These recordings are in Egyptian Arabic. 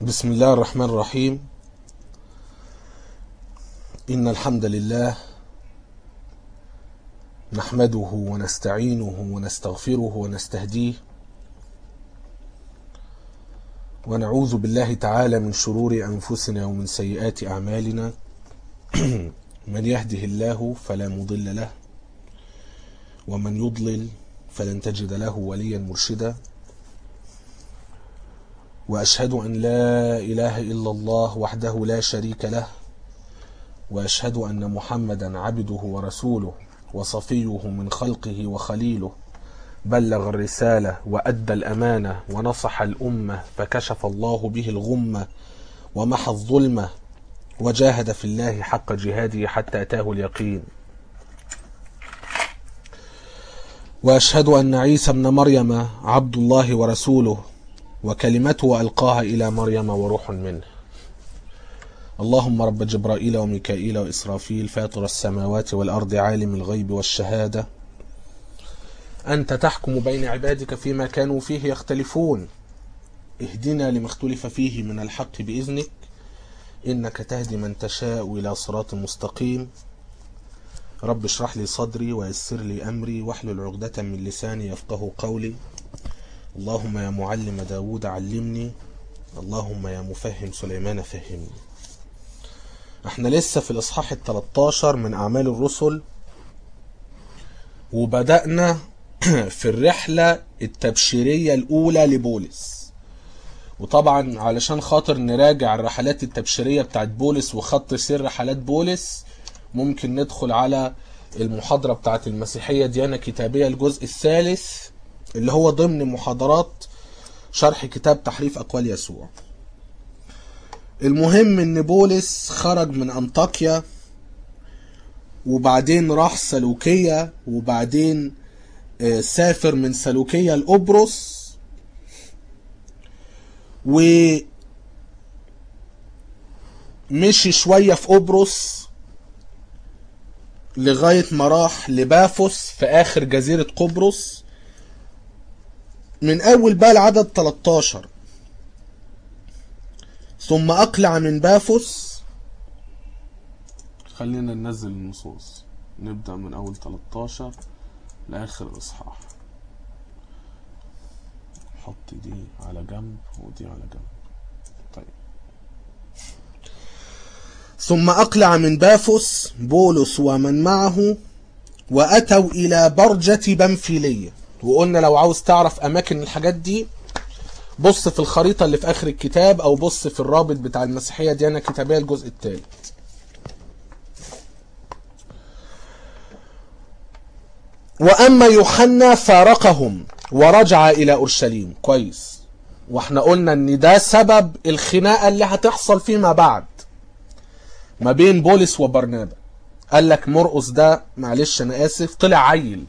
بسم الله الرحمن الرحيم إن الحمد لله نحمده ونستعينه ونستغفره ونستهديه ونعوذ بالله تعالى من شرور أنفسنا ومن سيئات أعمالنا من يهده الله فلا مضل له ومن يضلل فلن تجد له وليا مرشدا واشهد ان لا اله الا الله وحده لا شريك له واشهد ان محمدا عبده ورسوله وصفيه من خلقه وخليله بلغ الرساله وادى الامانه ونصح الامه فكشف الله به الغمه ومحى الظلمه وجاهد في الله حق جهاده حتى اتاه اليقين واشهد ان عيسى ابن مريم عبد الله ورسوله وكلمته القاها الى مريم وروح منه اللهم رب جبرائيل وميكائيل واسرافيل فاطر السماوات والارض عالم الغيب والشهاده انت تحكم بين عبادك فيما كانوا فيه يختلفون اهدنا لما اختلف فيه من الحق باذنك انك تهدي من تشاء الى صراط مستقيم رب اشرح لي صدري ويسر لي أمري واحلل عقدة من لساني يفقه قولي اللهم يا معلم داود علمني اللهم يا مفهم سليمان فهمني احنا لسه في الإصحاح التلتاشر من أعمال الرسل وبدأنا في الرحلة التبشيرية الأولى لبولس وطبعا علشان خاطر نراجع الرحلات التبشيرية بتاعت بولس وخط سير رحلات بولس ممكن ندخل على المحاضرة بتاعت المسيحية ديانة كتابية الجزء الثالث اللي هو ضمن محاضرات شرح كتاب تحريف أقوال يسوع المهم ان بولس خرج من انطاكيا وبعدين راح سلوكية وبعدين سافر من سلوكية لقبرص ومشي شوية في قبرص لغاية ما راح لبافوس في آخر جزيرة قبرص من أول بقى العدد 13 ثم أقلع من بافوس خلينا ننزل النصوص نبدأ من أول 13 لآخر الإصحاح حط دي على جنب ودي على جنب طيب ثم أقلع من بافوس بولس ومن معه وأتوا إلى برجة بنفيلية وقلنا لو عاوز تعرف أماكن الحاجات دي بص في الخريطة اللي في آخر الكتاب أو بص في الرابط بتاع المسيحية ديانة كتابية الجزء الثالث وأما يوحنا فارقهم ورجع إلى أورشليم كويس واحنا قلنا ان ده سبب الخناقة اللي هتحصل فيما بعد ما بين بولس وبرنابا قال لك مرقس ده معلش انا اسف طلع عيل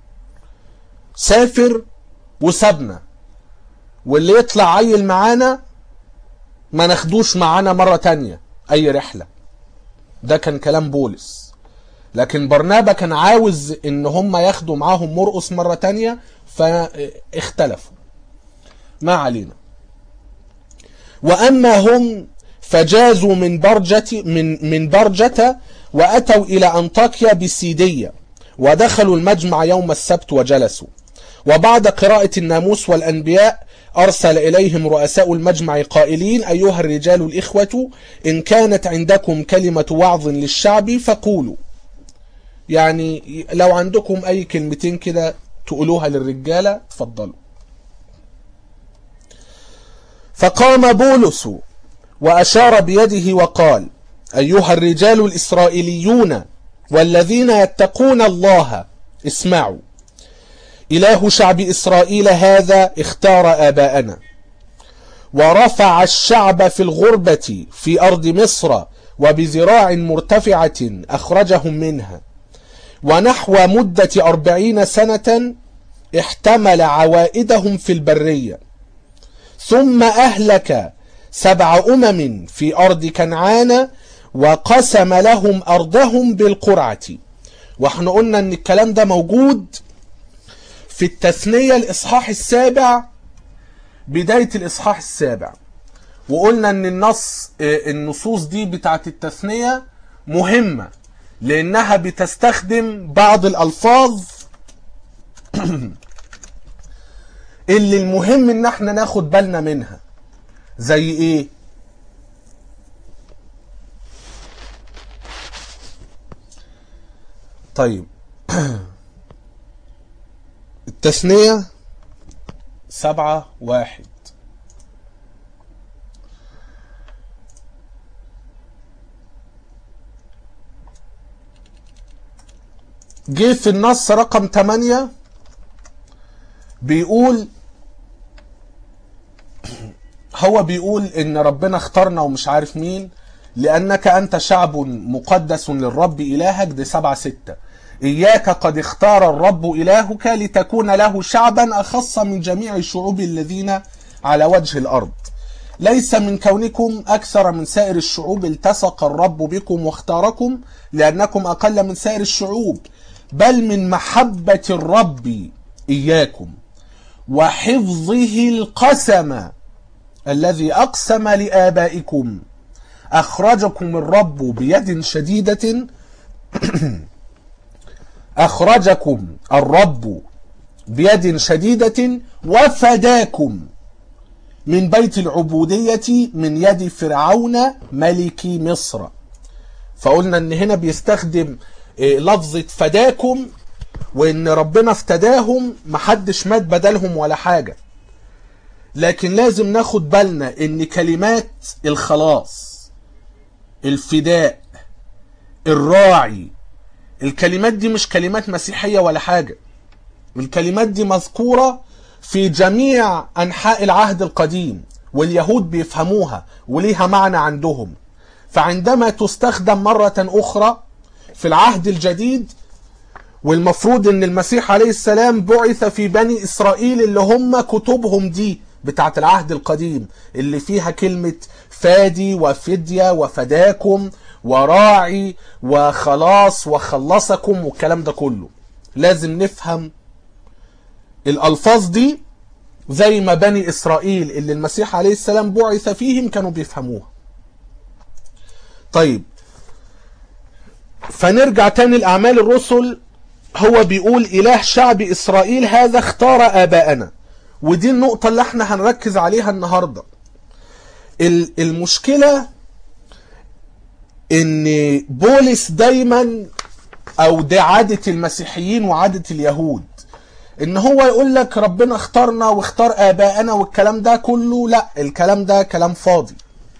سافر وسابنا واللي يطلع عيل معانا ما ناخدوش معانا مرة تانية اي رحلة ده كان كلام بولس لكن برنابا كان عاوز ان هم ياخدوا معاهم مرقس مرة تانية فاختلفوا ما علينا واما هم فجازوا من برجة من من برجة واتوا الى انطاكيا بسيدية ودخلوا المجمع يوم السبت وجلسوا وبعد قراءة الناموس والانبياء ارسل اليهم رؤساء المجمع قائلين ايها الرجال الاخوة ان كانت عندكم كلمة وعظ للشعب فقولوا يعني لو عندكم اي كلمتين كده تقولوها للرجالة تفضلوا فقام بولس وأشار بيده وقال أيها الرجال الإسرائيليون والذين يتقون الله اسمعوا إله شعب إسرائيل هذا اختار آباءنا ورفع الشعب في الغربة في أرض مصر وبذراع مرتفعة أخرجهم منها ونحو مدة أربعين سنة احتمل عوائدهم في البرية ثم أهلك سبع أمم في أرض كنعان وقسم لهم أرضهم بالقرعة واحنا قلنا ان الكلام ده موجود في التثنية الإصحاح السابع بداية الإصحاح السابع وقلنا ان النص آه، النصوص دي بتاعت التثنية مهمة لانها بتستخدم بعض الالفاظ اللي المهم ان احنا ناخد بالنا منها زي ايه طيب التثنية سبعة واحد جه في النص رقم 8 بيقول هو بيقول ان ربنا اختارنا ومش عارف مين لانك انت شعب مقدس للرب الهك دي سبعة ستة اياك قد اختار الرب الهك لتكون له شعبا اخص من جميع الشعوب الذين على وجه الارض ليس من كونكم اكثر من سائر الشعوب التصق الرب بكم واختاركم لانكم اقل من سائر الشعوب بل من محبة الرب اياكم وحفظه القسم الذي أقسم لآبائكم أخرجكم الرب بيد شديدة أخرجكم الرب بيد شديدة وفداكم من بيت العبودية من يد فرعون ملك مصر فقلنا ان هنا بيستخدم إيه، لفظة فداكم وان ربنا افتداهم محدش مات بدلهم ولا حاجة لكن لازم ناخد بالنا ان كلمات الخلاص الفداء الراعي الكلمات دي مش كلمات مسيحية ولا حاجة الكلمات دي مذكورة في جميع أنحاء العهد القديم واليهود بيفهموها وليها معنى عندهم فعندما تستخدم مرة أخرى في العهد الجديد والمفروض ان المسيح عليه السلام بعث في بني اسرائيل اللي هم كتبهم دي بتاعت العهد القديم اللي فيها كلمة فادي وفدية وفداكم وراعي وخلاص وخلصكم والكلام ده كله لازم نفهم الألفاظ دي زي ما بني إسرائيل اللي المسيح عليه السلام بعث فيهم كانوا بيفهموها طيب فنرجع تاني لأعمال الرسل هو بيقول إله شعب إسرائيل هذا اختار آباءنا ودي النقطة اللي احنا هنركز عليها النهاردة ال- المشكلة ان بولس دايما او ده عادة المسيحيين وعادة اليهود ان هو يقول لك ربنا اختارنا واختار اباءنا والكلام ده كله لا الكلام ده كلام فاضي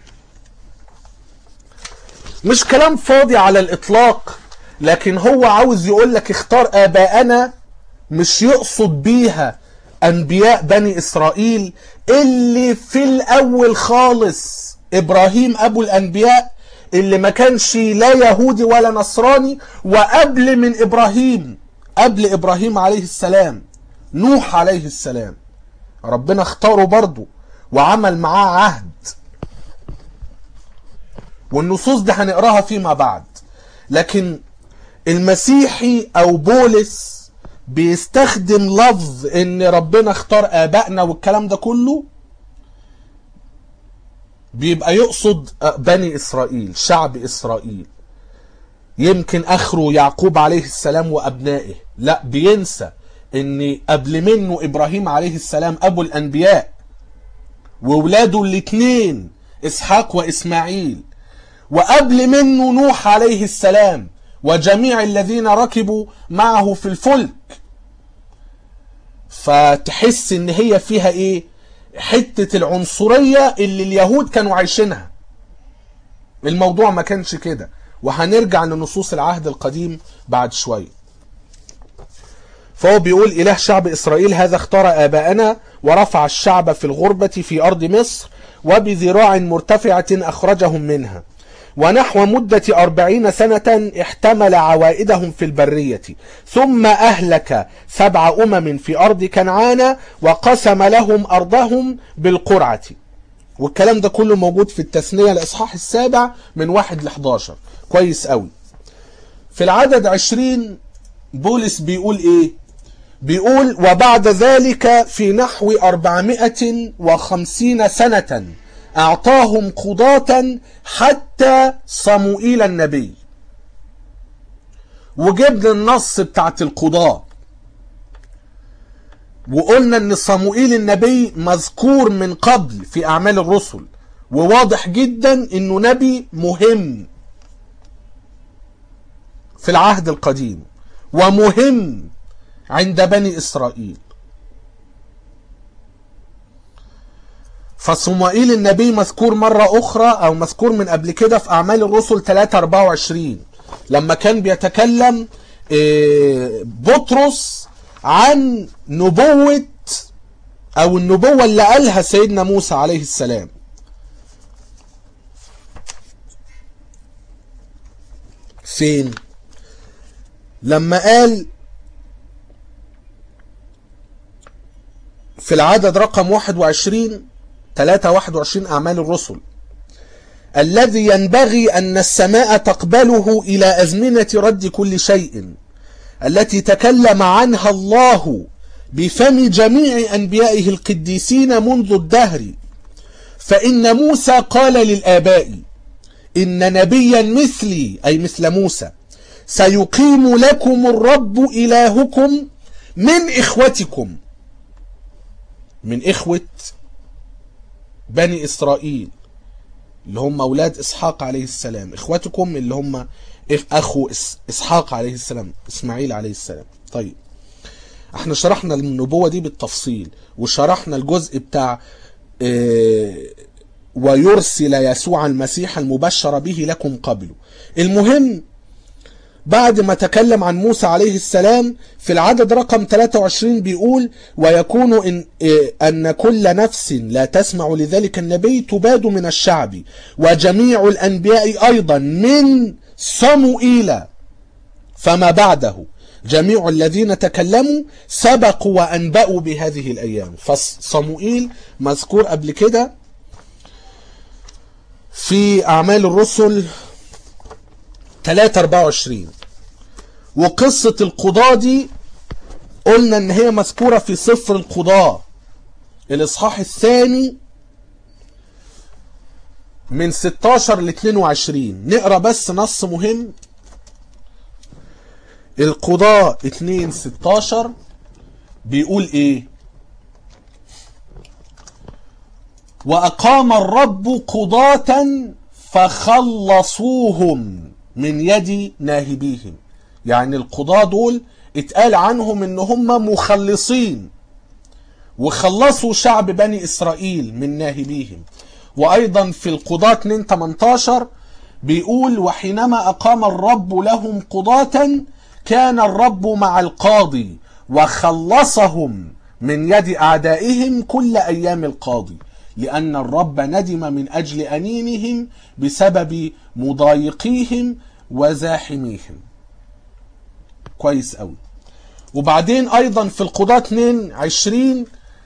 مش كلام فاضي على الاطلاق لكن هو عاوز يقول لك اختار اباءنا مش يقصد بيها انبياء بني اسرائيل اللي في الاول خالص ابراهيم ابو الانبياء اللي ما كانش لا يهودي ولا نصراني وقبل من ابراهيم قبل ابراهيم عليه السلام نوح عليه السلام ربنا اختاره برضه وعمل معاه عهد والنصوص دي هنقراها فيما بعد لكن المسيحي او بولس بيستخدم لفظ ان ربنا اختار ابائنا والكلام ده كله بيبقى يقصد بني اسرائيل شعب اسرائيل يمكن اخره يعقوب عليه السلام وابنائه لا بينسى ان قبل منه ابراهيم عليه السلام ابو الانبياء وولاده الاثنين اسحاق واسماعيل وقبل منه نوح عليه السلام وجميع الذين ركبوا معه في الفلك فتحس ان هي فيها ايه حتة العنصرية اللي اليهود كانوا عايشينها الموضوع ما كانش كده وهنرجع لنصوص العهد القديم بعد شوية فهو بيقول إله شعب إسرائيل هذا اختار آباءنا ورفع الشعب في الغربة في أرض مصر وبذراع مرتفعة أخرجهم منها ونحو مدة أربعين سنة احتمل عوائدهم في البرية ثم أهلك سبع أمم في أرض كنعان وقسم لهم أرضهم بالقرعة والكلام ده كله موجود في التثنية الإصحاح السابع من واحد ل 11 كويس قوي في العدد عشرين بولس بيقول ايه بيقول وبعد ذلك في نحو أربعمائة وخمسين سنة أعطاهم قضاة حتى صموئيل النبي وجبنا النص بتاعت القضاة وقلنا ان صموئيل النبي مذكور من قبل في اعمال الرسل وواضح جدا انه نبي مهم في العهد القديم ومهم عند بني اسرائيل فصموئيل النبي مذكور مرة أخرى أو مذكور من قبل كده في أعمال الرسل 3 24 لما كان بيتكلم بطرس عن نبوة أو النبوة اللي قالها سيدنا موسى عليه السلام فين لما قال في العدد رقم 21 3 21 أعمال الرسل الذي ينبغي أن السماء تقبله إلى أزمنة رد كل شيء التي تكلم عنها الله بفم جميع أنبيائه القديسين منذ الدهر فإن موسى قال للآباء إن نبيا مثلي أي مثل موسى سيقيم لكم الرب إلهكم من إخوتكم من إخوة بني إسرائيل اللي هم أولاد إسحاق عليه السلام إخوتكم اللي هم أخو إسحاق عليه السلام إسماعيل عليه السلام طيب احنا شرحنا النبوة دي بالتفصيل وشرحنا الجزء بتاع اه ويرسل يسوع المسيح المبشر به لكم قبله المهم بعد ما تكلم عن موسى عليه السلام في العدد رقم 23 بيقول ويكون إن, أن كل نفس لا تسمع لذلك النبي تباد من الشعب وجميع الأنبياء أيضا من صموئيل فما بعده جميع الذين تكلموا سبقوا وأنبأوا بهذه الأيام فصموئيل مذكور قبل كده في أعمال الرسل 3 24 وقصة القضاة دي قلنا ان هي مذكورة في سفر القضاة الاصحاح الثاني من 16 ل 22 نقرا بس نص مهم القضاة 2 16 بيقول ايه واقام الرب قضاة فخلصوهم من يد ناهبيهم يعني القضاة دول اتقال عنهم ان هم مخلصين وخلصوا شعب بني اسرائيل من ناهبيهم وايضا في القضاة 2 18 بيقول وحينما اقام الرب لهم قضاة كان الرب مع القاضي وخلصهم من يد اعدائهم كل ايام القاضي لأن الرب ندم من أجل أنينهم بسبب مضايقيهم وزاحميهم كويس قوي وبعدين أيضا في القضاة 22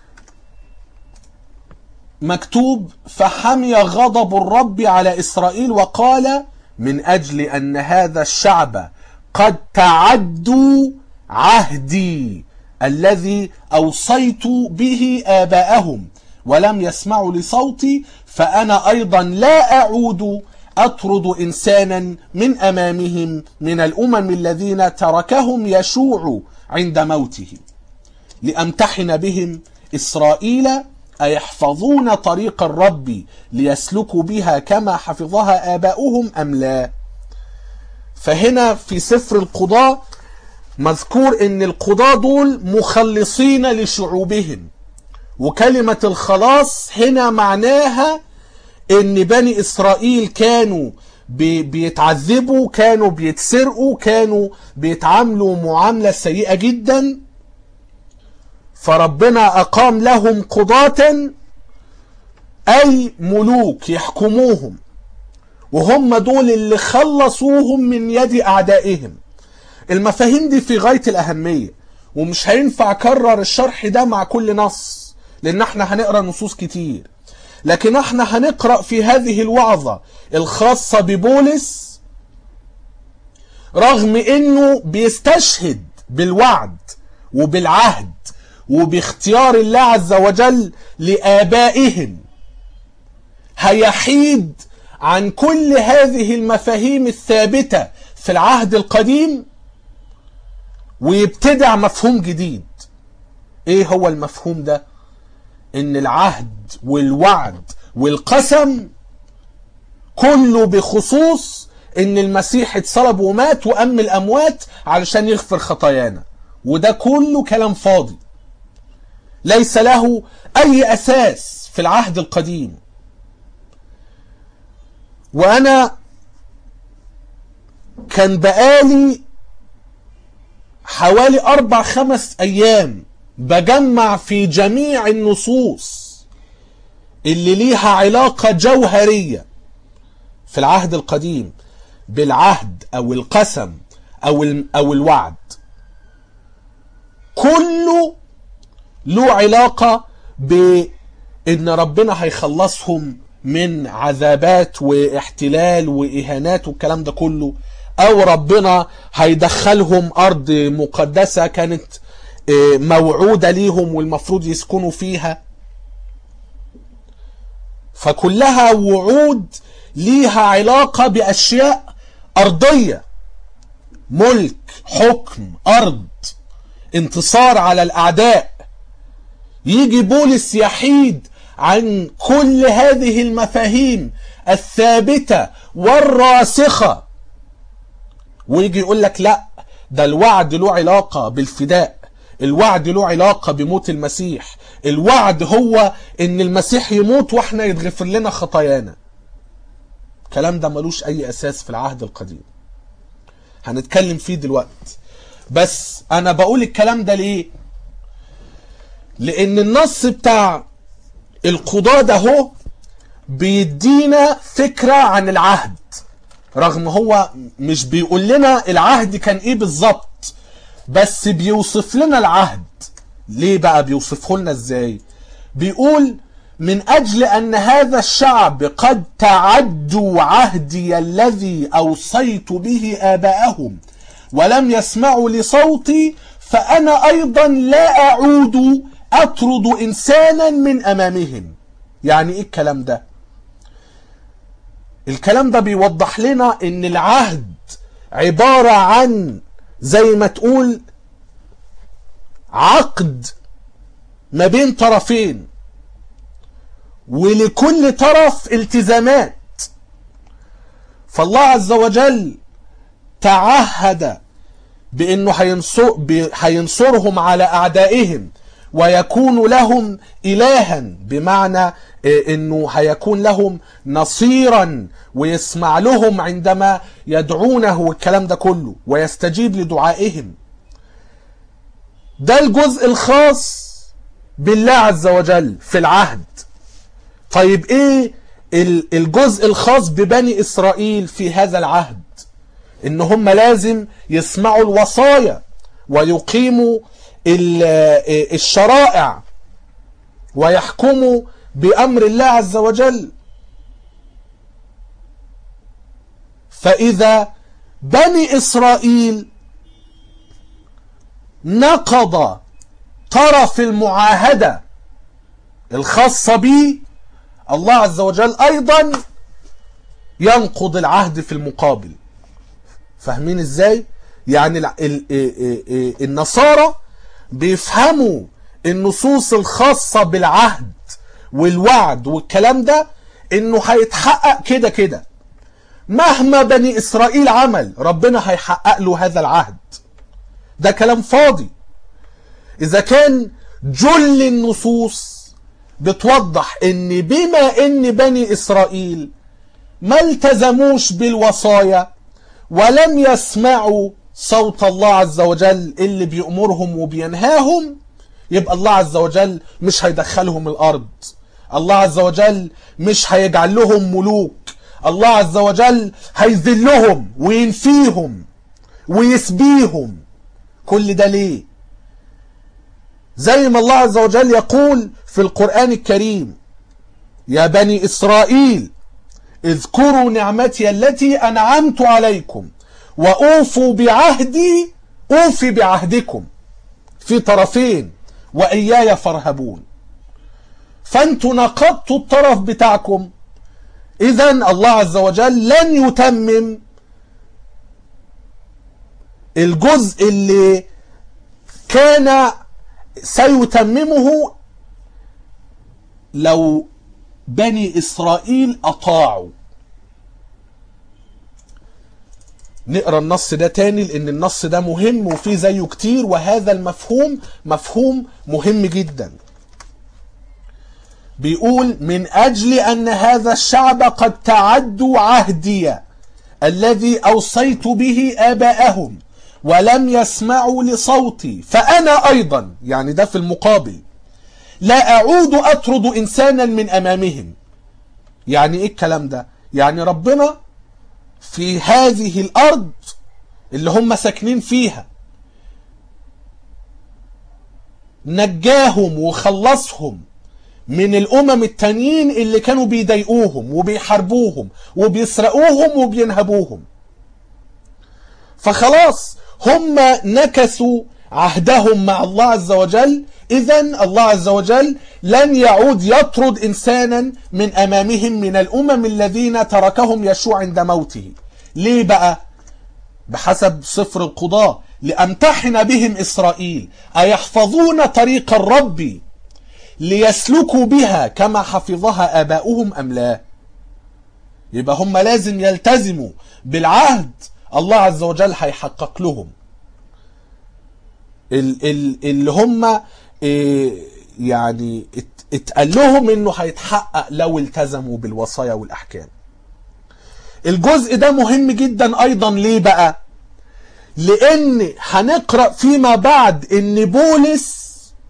مكتوب فحمي غضب الرب على إسرائيل وقال من أجل أن هذا الشعب قد تعدوا عهدي الذي أوصيت به آباءهم ولم يسمعوا لصوتي فأنا أيضا لا أعود أطرد إنسانا من أمامهم من الأمم الذين تركهم يشوع عند موته لأمتحن بهم إسرائيل أيحفظون طريق الرب ليسلكوا بها كما حفظها آباؤهم أم لا فهنا في سفر القضاء مذكور ان القضاة دول مخلصين لشعوبهم وكلمة الخلاص هنا معناها ان بني اسرائيل كانوا بي بيتعذبوا كانوا بيتسرقوا كانوا بيتعاملوا معاملة سيئة جدا فربنا اقام لهم قضاة اي ملوك يحكموهم وهم دول اللي خلصوهم من يد اعدائهم المفاهيم دي في غاية الاهمية ومش هينفع اكرر الشرح ده مع كل نص لان احنا هنقرا نصوص كتير لكن احنا هنقرا في هذه الوعظه الخاصه ببولس رغم انه بيستشهد بالوعد وبالعهد وباختيار الله عز وجل لابائهم هيحيد عن كل هذه المفاهيم الثابتة في العهد القديم ويبتدع مفهوم جديد ايه هو المفهوم ده ان العهد والوعد والقسم كله بخصوص ان المسيح اتصلب ومات وام الاموات علشان يغفر خطايانا وده كله كلام فاضي ليس له اي اساس في العهد القديم وانا كان بقالي حوالي اربع خمس ايام بجمع في جميع النصوص اللي ليها علاقة جوهرية في العهد القديم بالعهد او القسم او او الوعد كله له علاقة بان ربنا هيخلصهم من عذابات واحتلال واهانات والكلام ده كله او ربنا هيدخلهم ارض مقدسة كانت موعودة ليهم والمفروض يسكنوا فيها فكلها وعود ليها علاقة بأشياء أرضية ملك حكم أرض انتصار على الأعداء يجي بولس يحيد عن كل هذه المفاهيم الثابتة والراسخة ويجي يقول لك لا ده الوعد له علاقة بالفداء الوعد له علاقة بموت المسيح الوعد هو ان المسيح يموت واحنا يتغفر لنا خطايانا الكلام ده ملوش اي اساس في العهد القديم هنتكلم فيه دلوقتي بس انا بقول الكلام ده ليه لان النص بتاع القضاء ده هو بيدينا فكرة عن العهد رغم هو مش بيقول لنا العهد كان ايه بالظبط بس بيوصف لنا العهد ليه بقى بيوصفه لنا ازاي بيقول من اجل ان هذا الشعب قد تعدوا عهدي الذي اوصيت به اباءهم ولم يسمعوا لصوتي فانا ايضا لا اعود اطرد انسانا من امامهم يعني ايه الكلام ده الكلام ده بيوضح لنا ان العهد عبارة عن زي ما تقول عقد ما بين طرفين ولكل طرف التزامات فالله عز وجل تعهد بانه هينصر هينصرهم على اعدائهم ويكون لهم الها بمعنى انه هيكون لهم نصيرا ويسمع لهم عندما يدعونه والكلام ده كله ويستجيب لدعائهم ده الجزء الخاص بالله عز وجل في العهد طيب ايه الجزء الخاص ببني اسرائيل في هذا العهد ان هم لازم يسمعوا الوصايا ويقيموا الشرائع ويحكموا بامر الله عز وجل فاذا بني اسرائيل نقض طرف المعاهده الخاصه به الله عز وجل ايضا ينقض العهد في المقابل فاهمين ازاي يعني النصارى بيفهموا النصوص الخاصة بالعهد والوعد والكلام ده انه هيتحقق كده كده مهما بني اسرائيل عمل ربنا هيحقق له هذا العهد ده كلام فاضي اذا كان جل النصوص بتوضح ان بما ان بني اسرائيل ما التزموش بالوصايا ولم يسمعوا صوت الله عز وجل اللي بيأمرهم وبينهاهم يبقى الله عز وجل مش هيدخلهم الأرض الله عز وجل مش هيجعل لهم ملوك الله عز وجل هيذلهم وينفيهم ويسبيهم كل ده ليه زي ما الله عز وجل يقول في القرآن الكريم يا بني إسرائيل اذكروا نعمتي التي أنعمت عليكم وأوفوا بعهدي أوفي بعهدكم في طرفين وإياي فارهبون فانتوا نقضتوا الطرف بتاعكم اذا الله عز وجل لن يتمم الجزء اللي كان سيتممه لو بني اسرائيل اطاعوا نقرا النص ده تاني لان النص ده مهم وفيه زيه كتير وهذا المفهوم مفهوم مهم جدا بيقول من اجل ان هذا الشعب قد تعدوا عهدي الذي اوصيت به اباءهم ولم يسمعوا لصوتي فانا ايضا يعني ده في المقابل لا اعود اطرد انسانا من امامهم يعني ايه الكلام ده يعني ربنا في هذه الارض اللي هم ساكنين فيها نجاهم وخلصهم من الامم التانيين اللي كانوا بيضايقوهم وبيحاربوهم وبيسرقوهم وبينهبوهم فخلاص هم نكثوا عهدهم مع الله عز وجل اذا الله عز وجل لن يعود يطرد انسانا من امامهم من الامم الذين تركهم يشوع عند موته ليه بقى بحسب سفر القضاء لامتحن بهم اسرائيل ايحفظون طريق الرب ليسلكوا بها كما حفظها اباؤهم ام لا يبقى هم لازم يلتزموا بالعهد الله عز وجل هيحقق لهم اللي هم يعني اتقال لهم انه هيتحقق لو التزموا بالوصايا والاحكام الجزء ده مهم جدا ايضا ليه بقى لان هنقرا فيما بعد ان بولس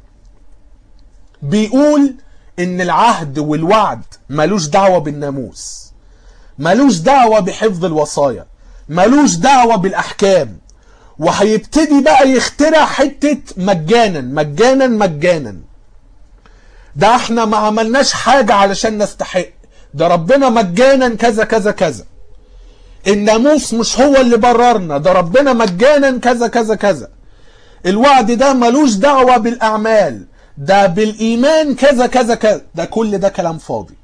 بيقول ان العهد والوعد ملوش دعوه بالناموس ملوش دعوه بحفظ الوصايا ملوش دعوه بالاحكام وهيبتدي بقى يخترع حته مجانا مجانا مجانا ده احنا ما عملناش حاجه علشان نستحق ده ربنا مجانا كذا كذا كذا الناموس مش هو اللي بررنا ده ربنا مجانا كذا كذا كذا الوعد ده ملوش دعوة بالأعمال ده بالإيمان كذا كذا كذا ده كل ده كلام فاضي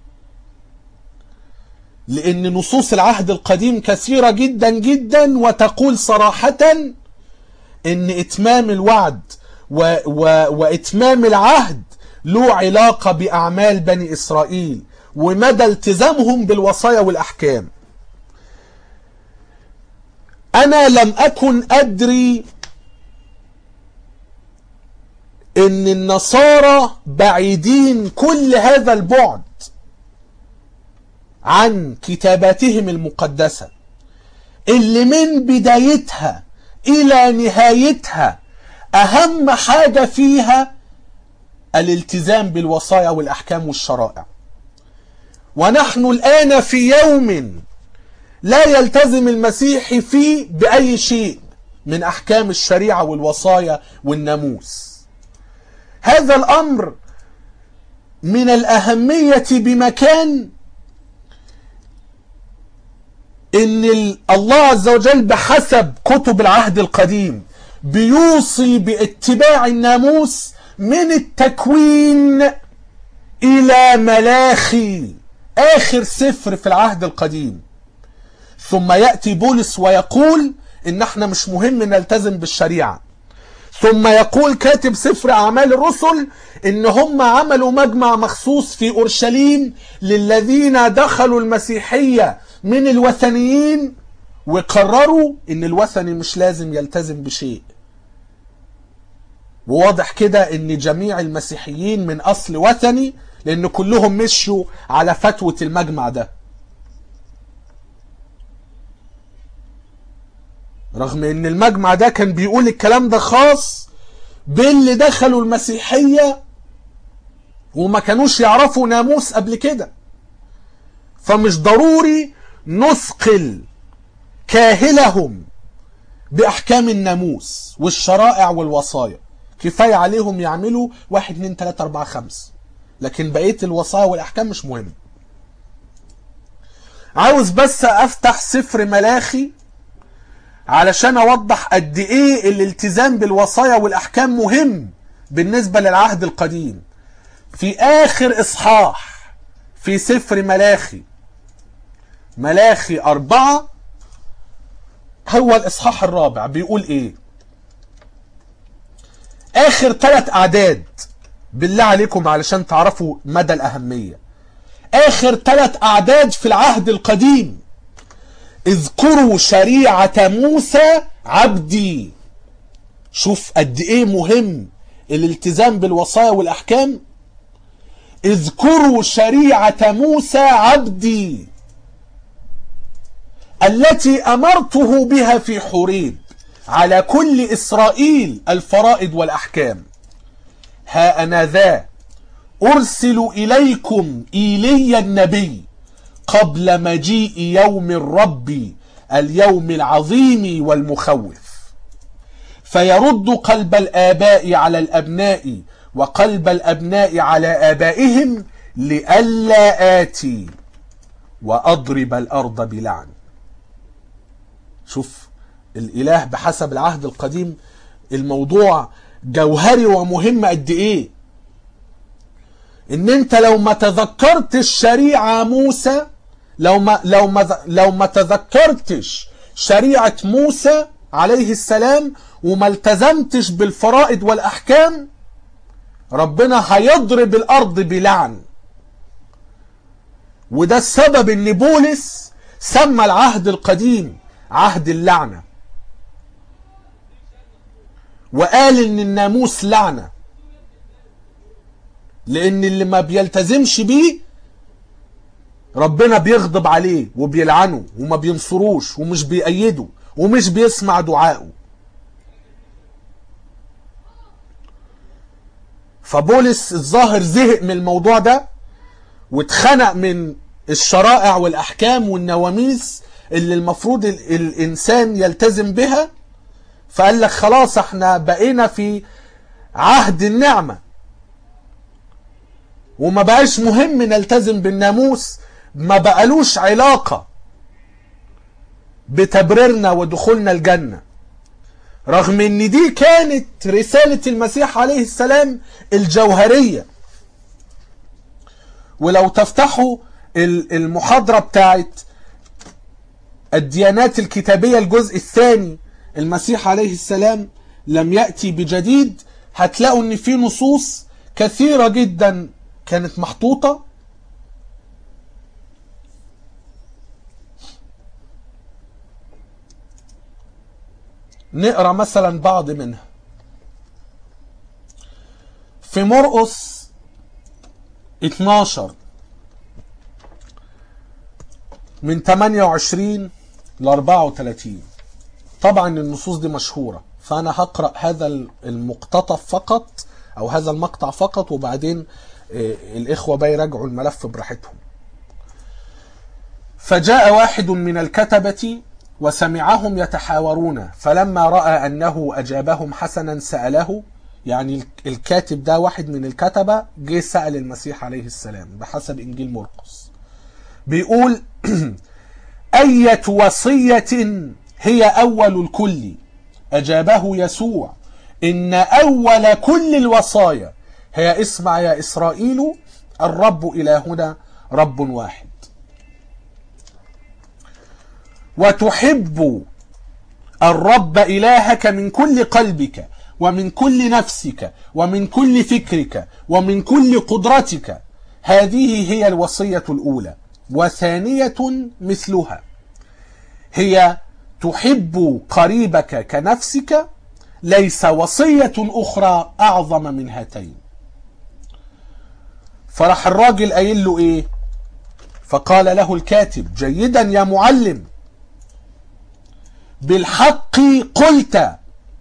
لأن نصوص العهد القديم كثيرة جدا جدا وتقول صراحة إن إتمام الوعد و و وإتمام العهد له علاقة بأعمال بني إسرائيل ومدى التزامهم بالوصايا والأحكام أنا لم أكن أدري إن النصارى بعيدين كل هذا البعد عن كتاباتهم المقدسة اللي من بدايتها إلى نهايتها أهم حاجة فيها الالتزام بالوصايا والأحكام والشرائع ونحن الآن في يوم لا يلتزم المسيحي فيه بأي شيء من أحكام الشريعة والوصايا والناموس هذا الأمر من الأهمية بمكان ان الله عز وجل بحسب كتب العهد القديم بيوصي باتباع الناموس من التكوين الى ملاخي اخر سفر في العهد القديم ثم ياتي بولس ويقول ان احنا مش مهم نلتزم بالشريعه ثم يقول كاتب سفر اعمال الرسل ان هم عملوا مجمع مخصوص في اورشليم للذين دخلوا المسيحيه من الوثنيين وقرروا ان الوثني مش لازم يلتزم بشيء وواضح كده ان جميع المسيحيين من اصل وثني لان كلهم مشوا على فتوة المجمع ده رغم ان المجمع ده كان بيقول الكلام ده خاص باللي دخلوا المسيحية وما كانوش يعرفوا ناموس قبل كده فمش ضروري نثقل كاهلهم بأحكام الناموس والشرائع والوصايا كفاية عليهم يعملوا واحد اتنين تلاتة أربعة خمس لكن بقية الوصايا والأحكام مش مهم عاوز بس أفتح سفر ملاخي علشان أوضح قد إيه الالتزام بالوصايا والأحكام مهم بالنسبة للعهد القديم في آخر إصحاح في سفر ملاخي ملاخي أربعة هو الإصحاح الرابع بيقول إيه آخر ثلاث أعداد بالله عليكم علشان تعرفوا مدى الأهمية آخر ثلاث أعداد في العهد القديم اذكروا شريعة موسى عبدي شوف قد ايه مهم الالتزام بالوصايا والأحكام اذكروا شريعة موسى عبدي التي أمرته بها في حريب على كل إسرائيل الفرائض والأحكام ها أنا ذا أرسل إليكم إيليا النبي قبل مجيء يوم الرب اليوم العظيم والمخوف فيرد قلب الآباء على الأبناء وقلب الأبناء على آبائهم لئلا آتي وأضرب الأرض بلعن شوف الإله بحسب العهد القديم الموضوع جوهري ومهم قد إيه ان انت لو ما تذكرتش شريعة موسى لو ما لو ما لو ما تذكرتش شريعة موسى عليه السلام وما التزمتش بالفرائض والاحكام ربنا هيضرب الارض بلعن وده السبب ان بولس سمى العهد القديم عهد اللعنة وقال ان الناموس لعنه لان اللي ما بيلتزمش بيه ربنا بيغضب عليه وبيلعنه وما بينصروش ومش بيأيده ومش بيسمع دعائه فبولس الظاهر زهق من الموضوع ده واتخنق من الشرائع والأحكام والنواميس اللي المفروض الإنسان يلتزم بها فقال لك خلاص احنا بقينا في عهد النعمه وما بقاش مهم نلتزم بالناموس ما بقالوش علاقة بتبريرنا ودخولنا الجنة رغم ان دي كانت رسالة المسيح عليه السلام الجوهرية ولو تفتحوا المحاضرة بتاعت الديانات الكتابية الجزء الثاني المسيح عليه السلام لم يأتي بجديد هتلاقوا ان في نصوص كثيرة جدا كانت محطوطة نقرا مثلا بعض منها في مرقس 12 من 28 ل 34 طبعا النصوص دي مشهورة فأنا هقرأ هذا المقتطف فقط أو هذا المقطع فقط وبعدين الإخوة بقى يراجعوا الملف براحتهم فجاء واحد من الكتبة وسمعهم يتحاورون فلما رأى أنه أجابهم حسنا سأله يعني الكاتب ده واحد من الكتبة جه سأل المسيح عليه السلام بحسب إنجيل مرقس بيقول أية وصية هي أول الكل أجابه يسوع إن أول كل الوصايا هي اسمع يا إسرائيل الرب إلهنا رب واحد وتحب الرب إلهك من كل قلبك ومن كل نفسك ومن كل فكرك ومن كل قدرتك هذه هي الوصية الأولى وثانية مثلها هي تحب قريبك كنفسك ليس وصية أخرى أعظم من هاتين فراح الراجل قايل له إيه فقال له الكاتب جيدا يا معلم بالحق قلت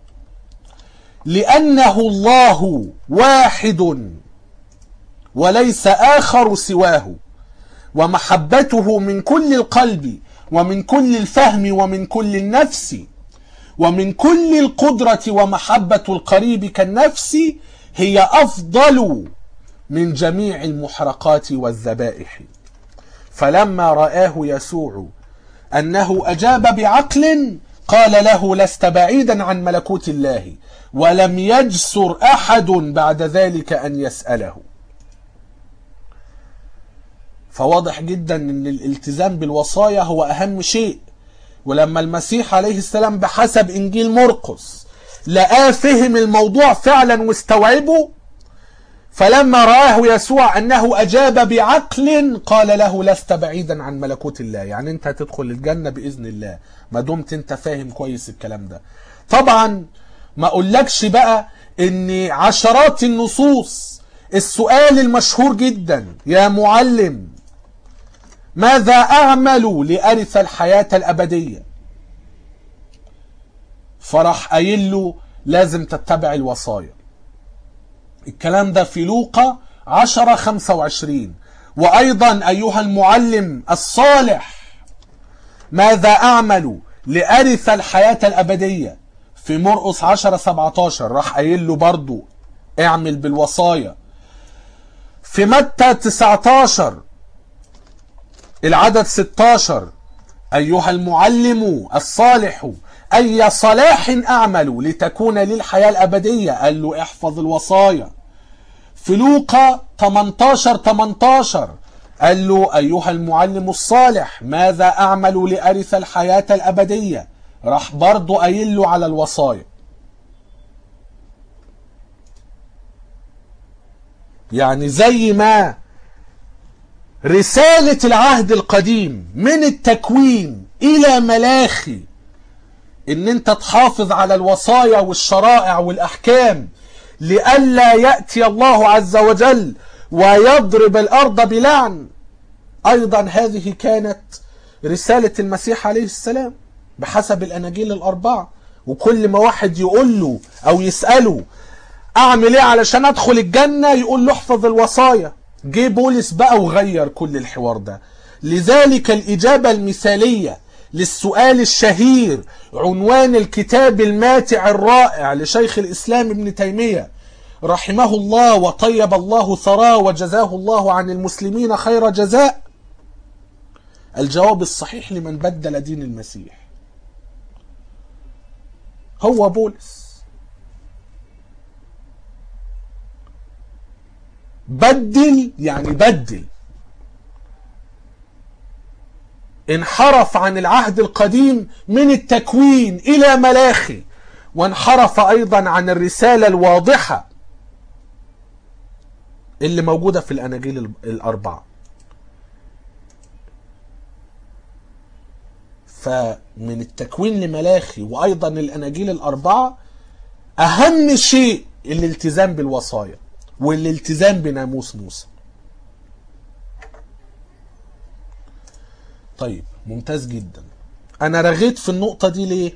لأنه الله واحد وليس آخر سواه ومحبته من كل القلب ومن كل الفهم ومن كل النفس ومن كل القدرة ومحبة القريب كالنفس هي أفضل من جميع المحرقات والذبائح فلما رآه يسوع أنه أجاب بعقل قال له لست بعيدا عن ملكوت الله ولم يجسر أحد بعد ذلك أن يسأله فواضح جدا ان الالتزام بالوصايا هو اهم شيء ولما المسيح عليه السلام بحسب انجيل مرقس لقاه فهم الموضوع فعلا واستوعبه فلما رآه يسوع أنه أجاب بعقل قال له لست بعيدا عن ملكوت الله يعني أنت هتدخل الجنة بإذن الله ما دمت أنت فاهم كويس الكلام ده طبعا ما أقولكش بقى أن عشرات النصوص السؤال المشهور جدا يا معلم ماذا أعمل لأرث الحياة الأبدية فراح قايل له لازم تتبع الوصايا الكلام ده في لوقا 10 25 وأيضا أيها المعلم الصالح ماذا أعمل لأرث الحياة الأبدية في مرقس 10 17 راح قايل له برضو اعمل بالوصايا في متى 19 العدد 16 أيها المعلم الصالح أي صلاح أعمل لتكون لي الحياة الأبدية قال له احفظ الوصايا في لوقا 18 18 قال له أيها المعلم الصالح ماذا أعمل لأرث الحياة الأبدية راح برضو قايل له على الوصايا يعني زي ما رسالة العهد القديم من التكوين إلى ملاخي ان انت تحافظ على الوصايا والشرائع والاحكام لئلا ياتي الله عز وجل ويضرب الارض بلعن ايضا هذه كانت رساله المسيح عليه السلام بحسب الاناجيل الاربعه وكل ما واحد يقول له او يساله اعمل ايه علشان ادخل الجنه يقول له احفظ الوصايا جه بولس بقى وغير كل الحوار ده لذلك الاجابه المثاليه للسؤال الشهير عنوان الكتاب الماتع الرائع لشيخ الإسلام ابن تيمية رحمه الله وطيب الله ثراه وجزاه الله عن المسلمين خير جزاء الجواب الصحيح لمن بدل دين المسيح هو بولس بدل يعني بدل انحرف عن العهد القديم من التكوين الى ملاخي وانحرف ايضا عن الرساله الواضحه اللي موجوده في الاناجيل الاربعه فمن التكوين لملاخي وايضا الاناجيل الاربعه اهم شيء الالتزام بالوصايا والالتزام بناموس موسى طيب ممتاز جدا انا رغيت في النقطة دي ليه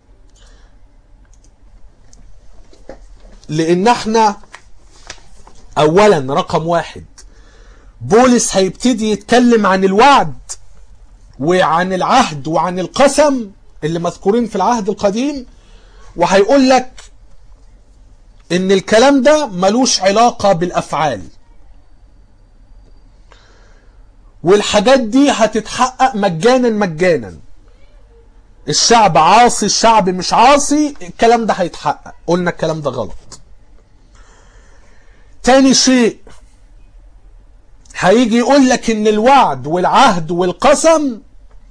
لان احنا اولا رقم واحد بولس هيبتدي يتكلم عن الوعد وعن العهد وعن القسم اللي مذكورين في العهد القديم وهيقول لك ان الكلام ده ملوش علاقة بالافعال والحاجات دي هتتحقق مجانا مجانا الشعب عاصي الشعب مش عاصي الكلام ده هيتحقق قلنا الكلام ده غلط تاني شيء هيجي يقول لك ان الوعد والعهد والقسم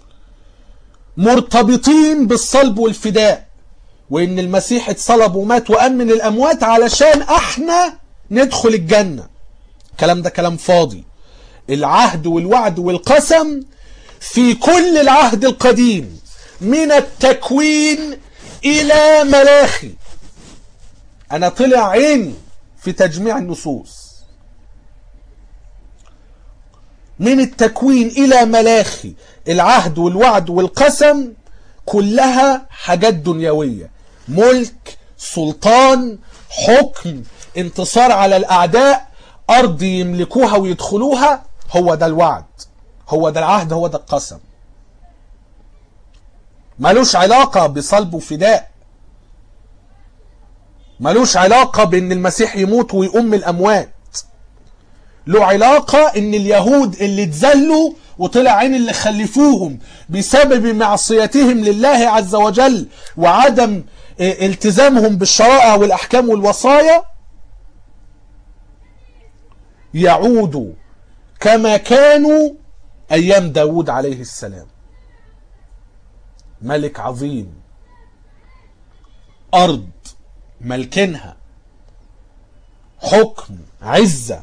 مرتبطين بالصلب والفداء وان المسيح اتصلب ومات وامن الاموات علشان احنا ندخل الجنة الكلام ده كلام فاضي العهد والوعد والقسم في كل العهد القديم من التكوين الى ملاخي انا طلع عيني في تجميع النصوص من التكوين الى ملاخي العهد والوعد والقسم كلها حاجات دنيويه ملك سلطان حكم انتصار على الاعداء ارض يملكوها ويدخلوها هو ده الوعد هو ده العهد هو ده القسم ملوش علاقة بصلب وفداء ملوش علاقة بان المسيح يموت ويقوم من الاموات له علاقة ان اليهود اللي اتذلوا وطلع عين اللي خلفوهم بسبب معصيتهم لله عز وجل وعدم التزامهم بالشرائع والاحكام والوصايا يعودوا كما كانوا ايام داود عليه السلام ملك عظيم ارض ملكنها حكم عزة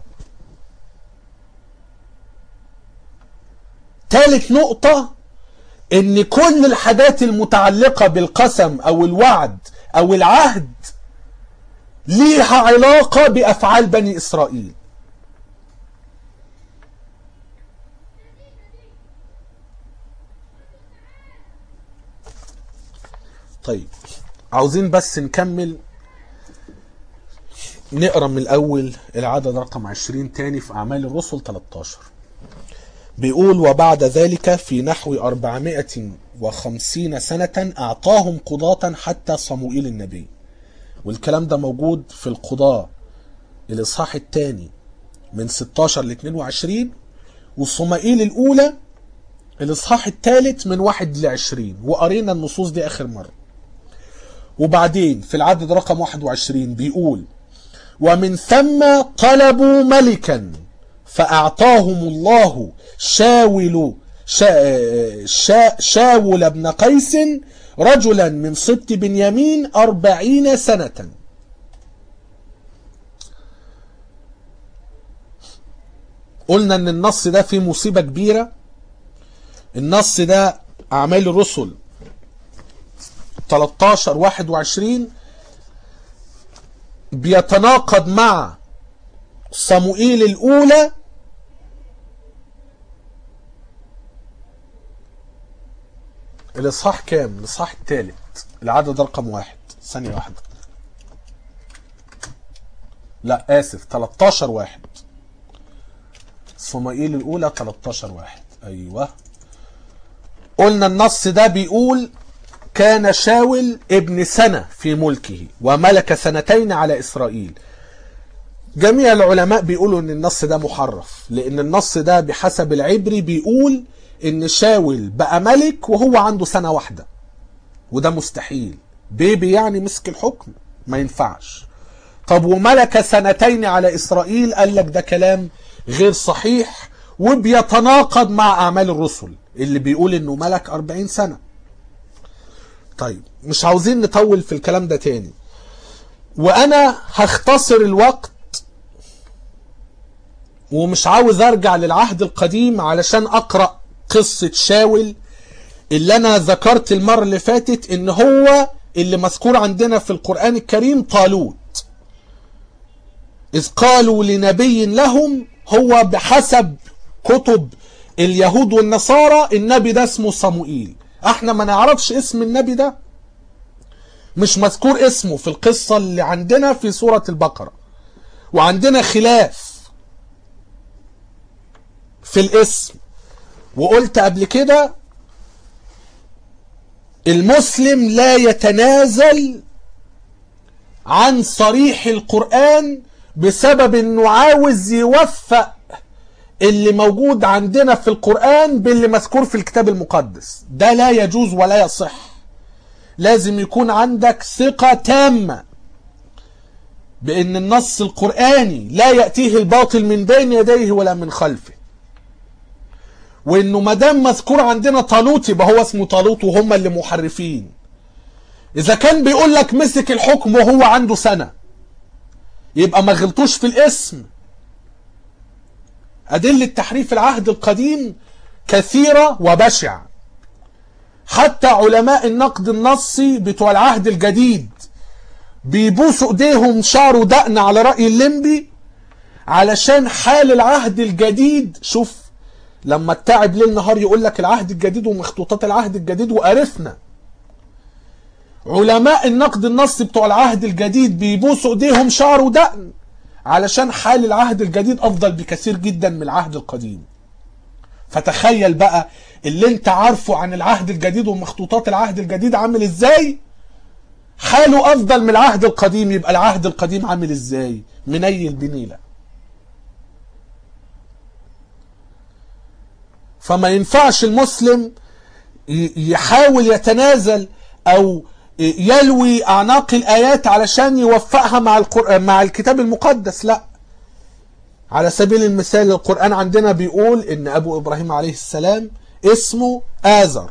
ثالث نقطة ان كل الحاجات المتعلقة بالقسم او الوعد او العهد ليها علاقة بافعال بني اسرائيل طيب عاوزين بس نكمل نقرا من الاول العدد رقم 20 تاني في اعمال الرسل 13 بيقول وبعد ذلك في نحو 450 سنة أعطاهم قضاة حتى صموئيل النبي والكلام ده موجود في القضاء الإصحاح الثاني من 16 ل 22 وصمائيل الأولى الإصحاح الثالث من 1 ل 20 وقرينا النصوص دي آخر مرة وبعدين في العدد رقم 21 بيقول ومن ثم طلبوا ملكا فأعطاهم الله شاول شا شا شاول بن قيس رجلا من سبط بنيامين أربعين سنة قلنا ان النص ده فيه مصيبة كبيرة النص ده أعمال الرسل 13 21 بيتناقض مع صموئيل الأولى الإصحاح كام؟ الإصحاح الثالث العدد رقم واحد ثانية واحدة لا آسف 13 واحد صموئيل الأولى 13 واحد أيوه قلنا النص ده بيقول كان شاول ابن سنة في ملكه وملك سنتين على إسرائيل جميع العلماء بيقولوا ان النص ده محرف لان النص ده بحسب العبري بيقول ان شاول بقى ملك وهو عنده سنة واحدة وده مستحيل بيبي يعني مسك الحكم ما ينفعش طب وملك سنتين على إسرائيل قال لك ده كلام غير صحيح وبيتناقض مع أعمال الرسل اللي بيقول انه ملك 40 سنة طيب مش عاوزين نطول في الكلام ده تاني وانا هختصر الوقت ومش عاوز ارجع للعهد القديم علشان اقرا قصه شاول اللي انا ذكرت المره اللي فاتت ان هو اللي مذكور عندنا في القران الكريم طالوت اذ قالوا لنبي لهم هو بحسب كتب اليهود والنصارى النبي ده اسمه صموئيل احنا ما نعرفش اسم النبي ده مش مذكور اسمه في القصة اللي عندنا في سورة البقرة وعندنا خلاف في الاسم وقلت قبل كده المسلم لا يتنازل عن صريح القرآن بسبب انه عاوز يوفق اللي موجود عندنا في القرآن باللي مذكور في الكتاب المقدس ده لا يجوز ولا يصح لازم يكون عندك ثقة تامة بأن النص القرآني لا يأتيه الباطل من بين يديه ولا من خلفه وانه ما دام مذكور عندنا طالوت يبقى هو اسمه طالوت وهم اللي محرفين اذا كان بيقول لك مسك الحكم وهو عنده سنة يبقى ما غلطوش في الاسم أدلة تحريف العهد القديم كثيرة وبشعة حتى علماء النقد النصي بتوع العهد الجديد بيبوسوا ايديهم شعر ودقن على رأي الليمبي علشان حال العهد الجديد شوف لما التعب ليل نهار يقول لك العهد الجديد ومخطوطات العهد الجديد وقرفنا علماء النقد النصي بتوع العهد الجديد بيبوسوا ايديهم شعر ودقن علشان حال العهد الجديد افضل بكثير جدا من العهد القديم فتخيل بقى اللي انت عارفه عن العهد الجديد ومخطوطات العهد الجديد عامل ازاي حاله افضل من العهد القديم يبقى العهد القديم عامل ازاي منيل بنيله فما ينفعش المسلم يحاول يتنازل او يلوي اعناق الايات علشان يوفقها مع القرآن مع الكتاب المقدس لا على سبيل المثال القرآن عندنا بيقول ان ابو ابراهيم عليه السلام اسمه آزر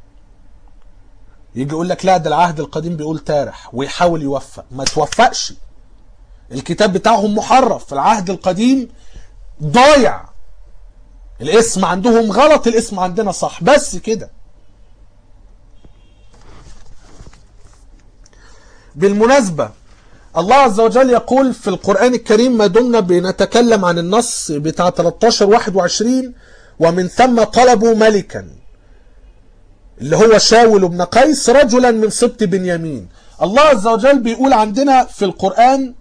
يجي يقول لك لا ده العهد القديم بيقول تارح ويحاول يوفق ما توفقش الكتاب بتاعهم محرف في العهد القديم ضايع الاسم عندهم غلط الاسم عندنا صح بس كده بالمناسبة الله عز وجل يقول في القرآن الكريم ما دمنا بنتكلم عن النص بتاع 13 21 ومن ثم طلبوا ملكا اللي هو شاول بن قيس رجلا من سبط بنيامين الله عز وجل بيقول عندنا في القرآن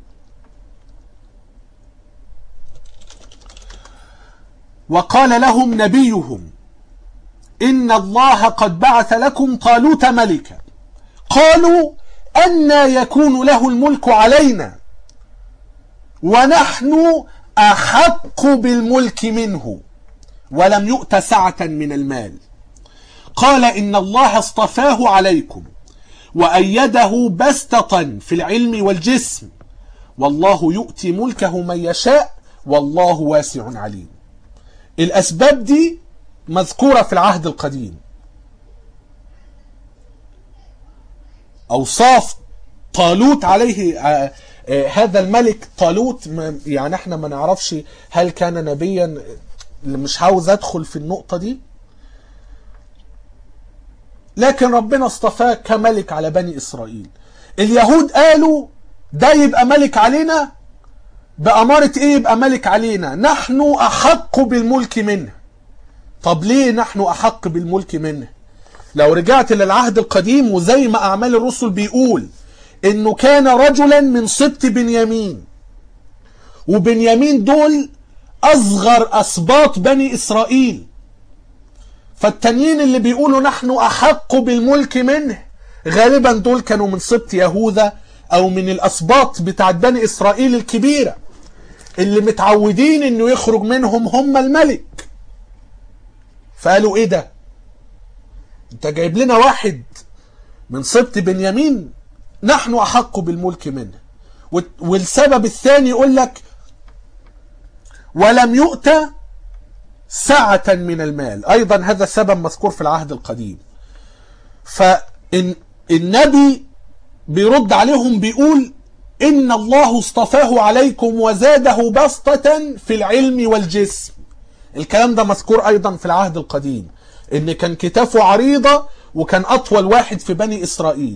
وقال لهم نبيهم إن الله قد بعث لكم طالوت ملكا قالوا أن يكون له الملك علينا ونحن أحق بالملك منه ولم يؤت سعة من المال قال إن الله اصطفاه عليكم وأيده بسطة في العلم والجسم والله يؤتي ملكه من يشاء والله واسع عليم الأسباب دي مذكورة في العهد القديم أوصاف طالوت عليه آه آه هذا الملك طالوت يعني احنا ما نعرفش هل كان نبيا مش عاوز ادخل في النقطة دي لكن ربنا اصطفاه كملك على بني اسرائيل اليهود قالوا ده يبقى ملك علينا بأمارة ايه يبقى ملك علينا نحن احق بالملك منه طب ليه نحن احق بالملك منه لو رجعت للعهد القديم وزي ما اعمال الرسل بيقول انه كان رجلا من سبط بنيامين وبنيامين دول اصغر اسباط بني اسرائيل فالتانيين اللي بيقولوا نحن احق بالملك منه غالبا دول كانوا من سبط يهوذا او من الاسباط بتاعت بني اسرائيل الكبيره اللي متعودين انه يخرج منهم هم الملك فقالوا ايه ده انت جايب لنا واحد من سبط بنيامين نحن احق بالملك منه والسبب الثاني يقول لك ولم يؤت سعة من المال ايضا هذا سبب مذكور في العهد القديم فالنبي بيرد عليهم بيقول ان الله اصطفاه عليكم وزاده بسطة في العلم والجسم الكلام ده مذكور ايضا في العهد القديم ان كان كتافه عريضة وكان اطول واحد في بني اسرائيل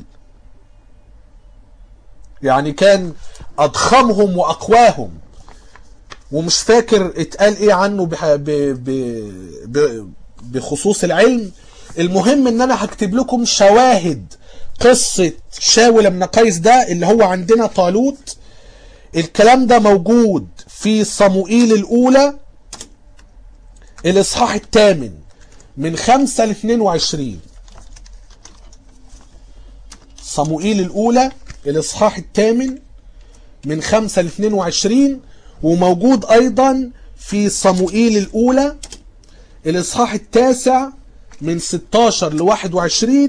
يعني كان اضخمهم واقواهم ومش فاكر اتقال ايه عنه بح... ب... ب... ب... بخصوص العلم المهم ان انا هكتب لكم شواهد قصة شاول بن قيس ده اللي هو عندنا طالوت الكلام ده موجود في صموئيل الاولى الاصحاح الثامن من خمسة ل 22 صموئيل الاولى الاصحاح الثامن من خمسة ل 22 وموجود ايضا في صموئيل الاولى الاصحاح التاسع من 16 ل 21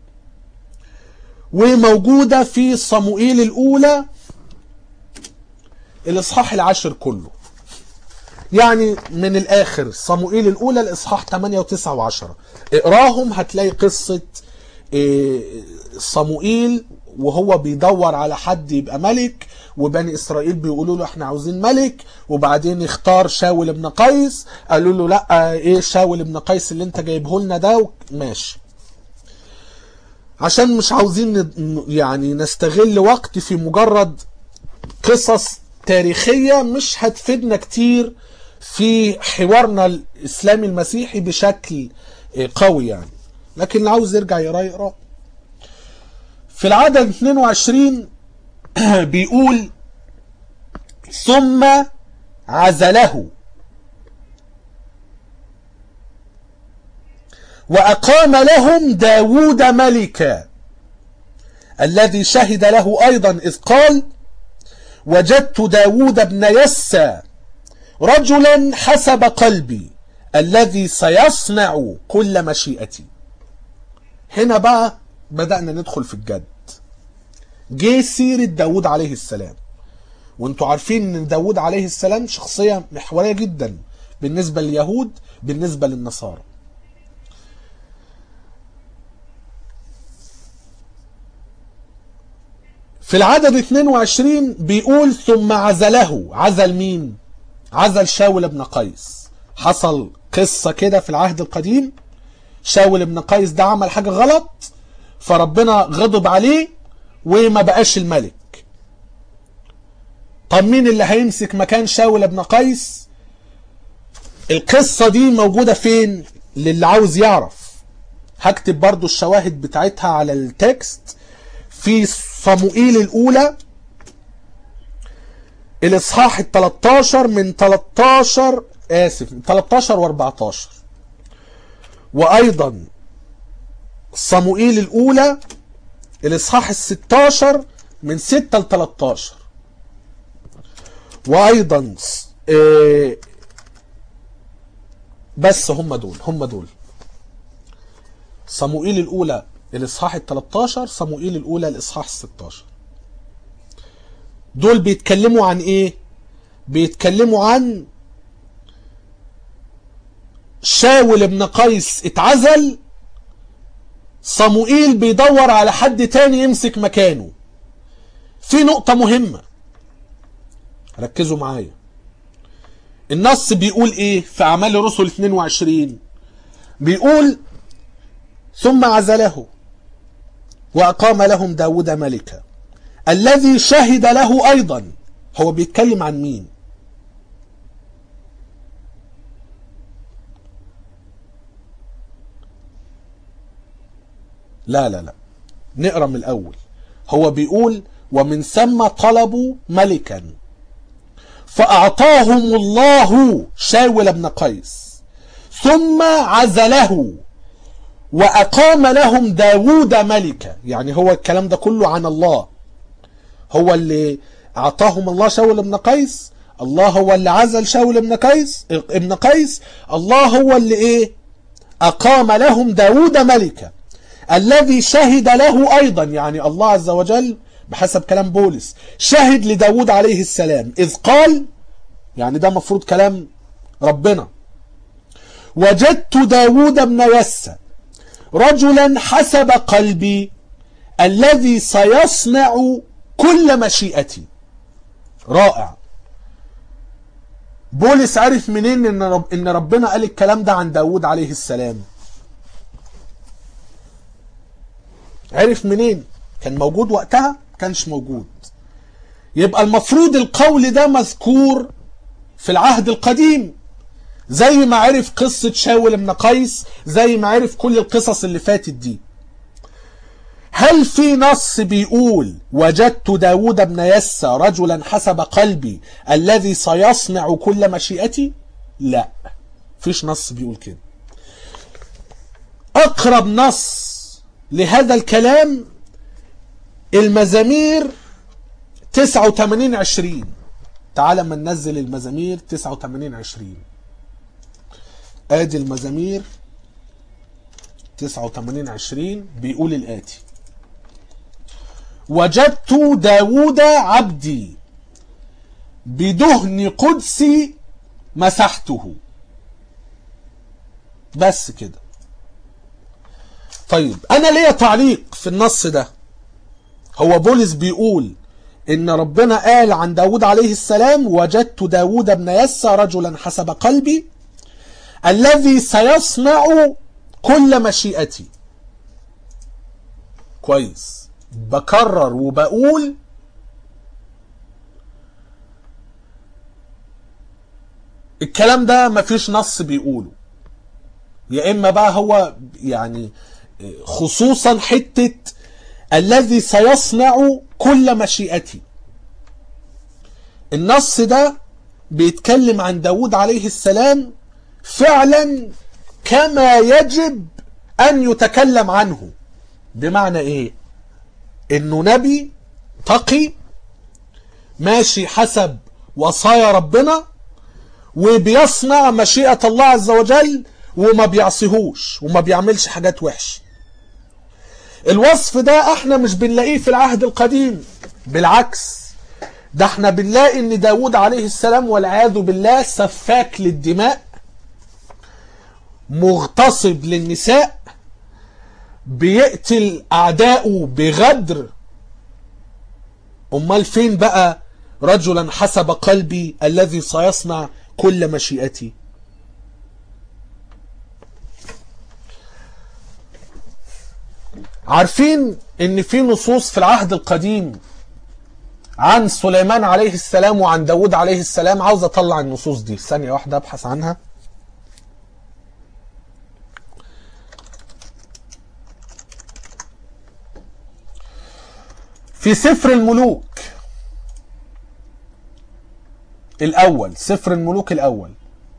وموجودة في صموئيل الاولى الاصحاح العاشر كله يعني من الاخر صموئيل الاولى الاصحاح 8 و9 و10 اقراهم هتلاقي قصة صموئيل وهو بيدور على حد يبقى ملك وبني اسرائيل بيقولوا له احنا عاوزين ملك وبعدين اختار شاول بن قيس قالوا له لا ايه شاول بن قيس اللي انت جايبه لنا ده ماشي عشان مش عاوزين يعني نستغل وقت في مجرد قصص تاريخية مش هتفيدنا كتير في حوارنا الاسلامي المسيحي بشكل قوي يعني لكن اللي عاوز يرجع يقرا يقرا في العدد 22 بيقول ثم عزله وأقام لهم داود ملكا الذي شهد له أيضا إذ قال وجدت داود بن يسى رجلا حسب قلبي الذي سيصنع كل مشيئتي هنا بقى بدأنا ندخل في الجد جه سيرة داود عليه السلام وانتوا عارفين ان داود عليه السلام شخصية محورية جدا بالنسبة لليهود بالنسبة للنصارى في العدد 22 بيقول ثم عزله عزل مين عزل شاول بن قيس حصل قصة كده في العهد القديم شاول بن قيس ده عمل حاجة غلط فربنا غضب عليه وما بقاش الملك طب مين اللي هيمسك مكان شاول بن قيس القصة دي موجودة فين للي عاوز يعرف هكتب برضو الشواهد بتاعتها على التكست في صموئيل الأولى الإصحاح ال 13 من 13 آسف 13 و 14 وأيضا صموئيل الأولى الإصحاح ال 16 من 6 ل 13 وأيضا آه بس هم دول هم دول صموئيل الأولى الإصحاح ال 13 صموئيل الأولى الإصحاح ال 16 دول بيتكلموا عن إيه؟ بيتكلموا عن شاول بن قيس اتعزل صموئيل بيدور على حد تاني يمسك مكانه في نقطة مهمة ركزوا معايا النص بيقول ايه في اعمال الرسل 22 بيقول ثم عزله واقام لهم داود ملكا الذي شهد له ايضا هو بيتكلم عن مين لا لا لا نقرا من الاول هو بيقول ومن ثم طلبوا ملكا فأعطاهم الله شاول بن قيس ثم عزله وأقام لهم داود ملكا يعني هو الكلام ده كله عن الله هو اللي أعطاهم الله شاول بن قيس الله هو اللي عزل شاول بن قيس ابن قيس الله هو اللي ايه أقام لهم داود ملكا الذي شهد له أيضا يعني الله عز وجل بحسب كلام بولس شهد لداود عليه السلام إذ قال يعني ده مفروض كلام ربنا وجدت داود بن يسى رجلا حسب قلبي الذي سيصنع كل مشيئتي رائع بولس عرف منين ان رب ان ربنا قال الكلام ده عن داود عليه السلام عرف منين كان موجود وقتها كانش موجود يبقى المفروض القول ده مذكور في العهد القديم زي ما عرف قصة شاول بن قيس زي ما عرف كل القصص اللي فاتت دي هل في نص بيقول وجدت داود بن يسى رجلا حسب قلبي الذي سيصنع كل مشيئتي لا فيش نص بيقول كده اقرب نص لهذا الكلام المزامير 89 20 تعال ما ننزل المزامير 89 20 ادي المزامير 89 20 بيقول الاتي وجدت داود عبدي بدهن قدسي مسحته بس كده طيب انا ليا تعليق في النص ده هو بولس بيقول ان ربنا قال عن داود عليه السلام وجدت داود بن يسى رجلا حسب قلبي الذي سيصنع كل مشيئتي كويس بكرر وبقول الكلام ده مفيش نص بيقوله يا اما بقى هو يعني خصوصا حته الذي سيصنع كل مشيئتي النص ده بيتكلم عن داود عليه السلام فعلا كما يجب ان يتكلم عنه بمعنى ايه انه نبي تقي ماشي حسب وصايا ربنا وبيصنع مشيئة الله عز وجل وما بيعصيهوش وما بيعملش حاجات وحشه الوصف ده احنا مش بنلاقيه في العهد القديم بالعكس ده احنا بنلاقي ان داود عليه السلام والعياذ بالله سفاك للدماء مغتصب للنساء بيقتل اعدائه بغدر امال فين بقى رجلا حسب قلبي الذي سيصنع كل مشيئتي عارفين ان في نصوص في العهد القديم عن سليمان عليه السلام وعن داود عليه السلام عاوز اطلع النصوص دي ثانية واحدة ابحث عنها في سفر الملوك الأول سفر الملوك الأول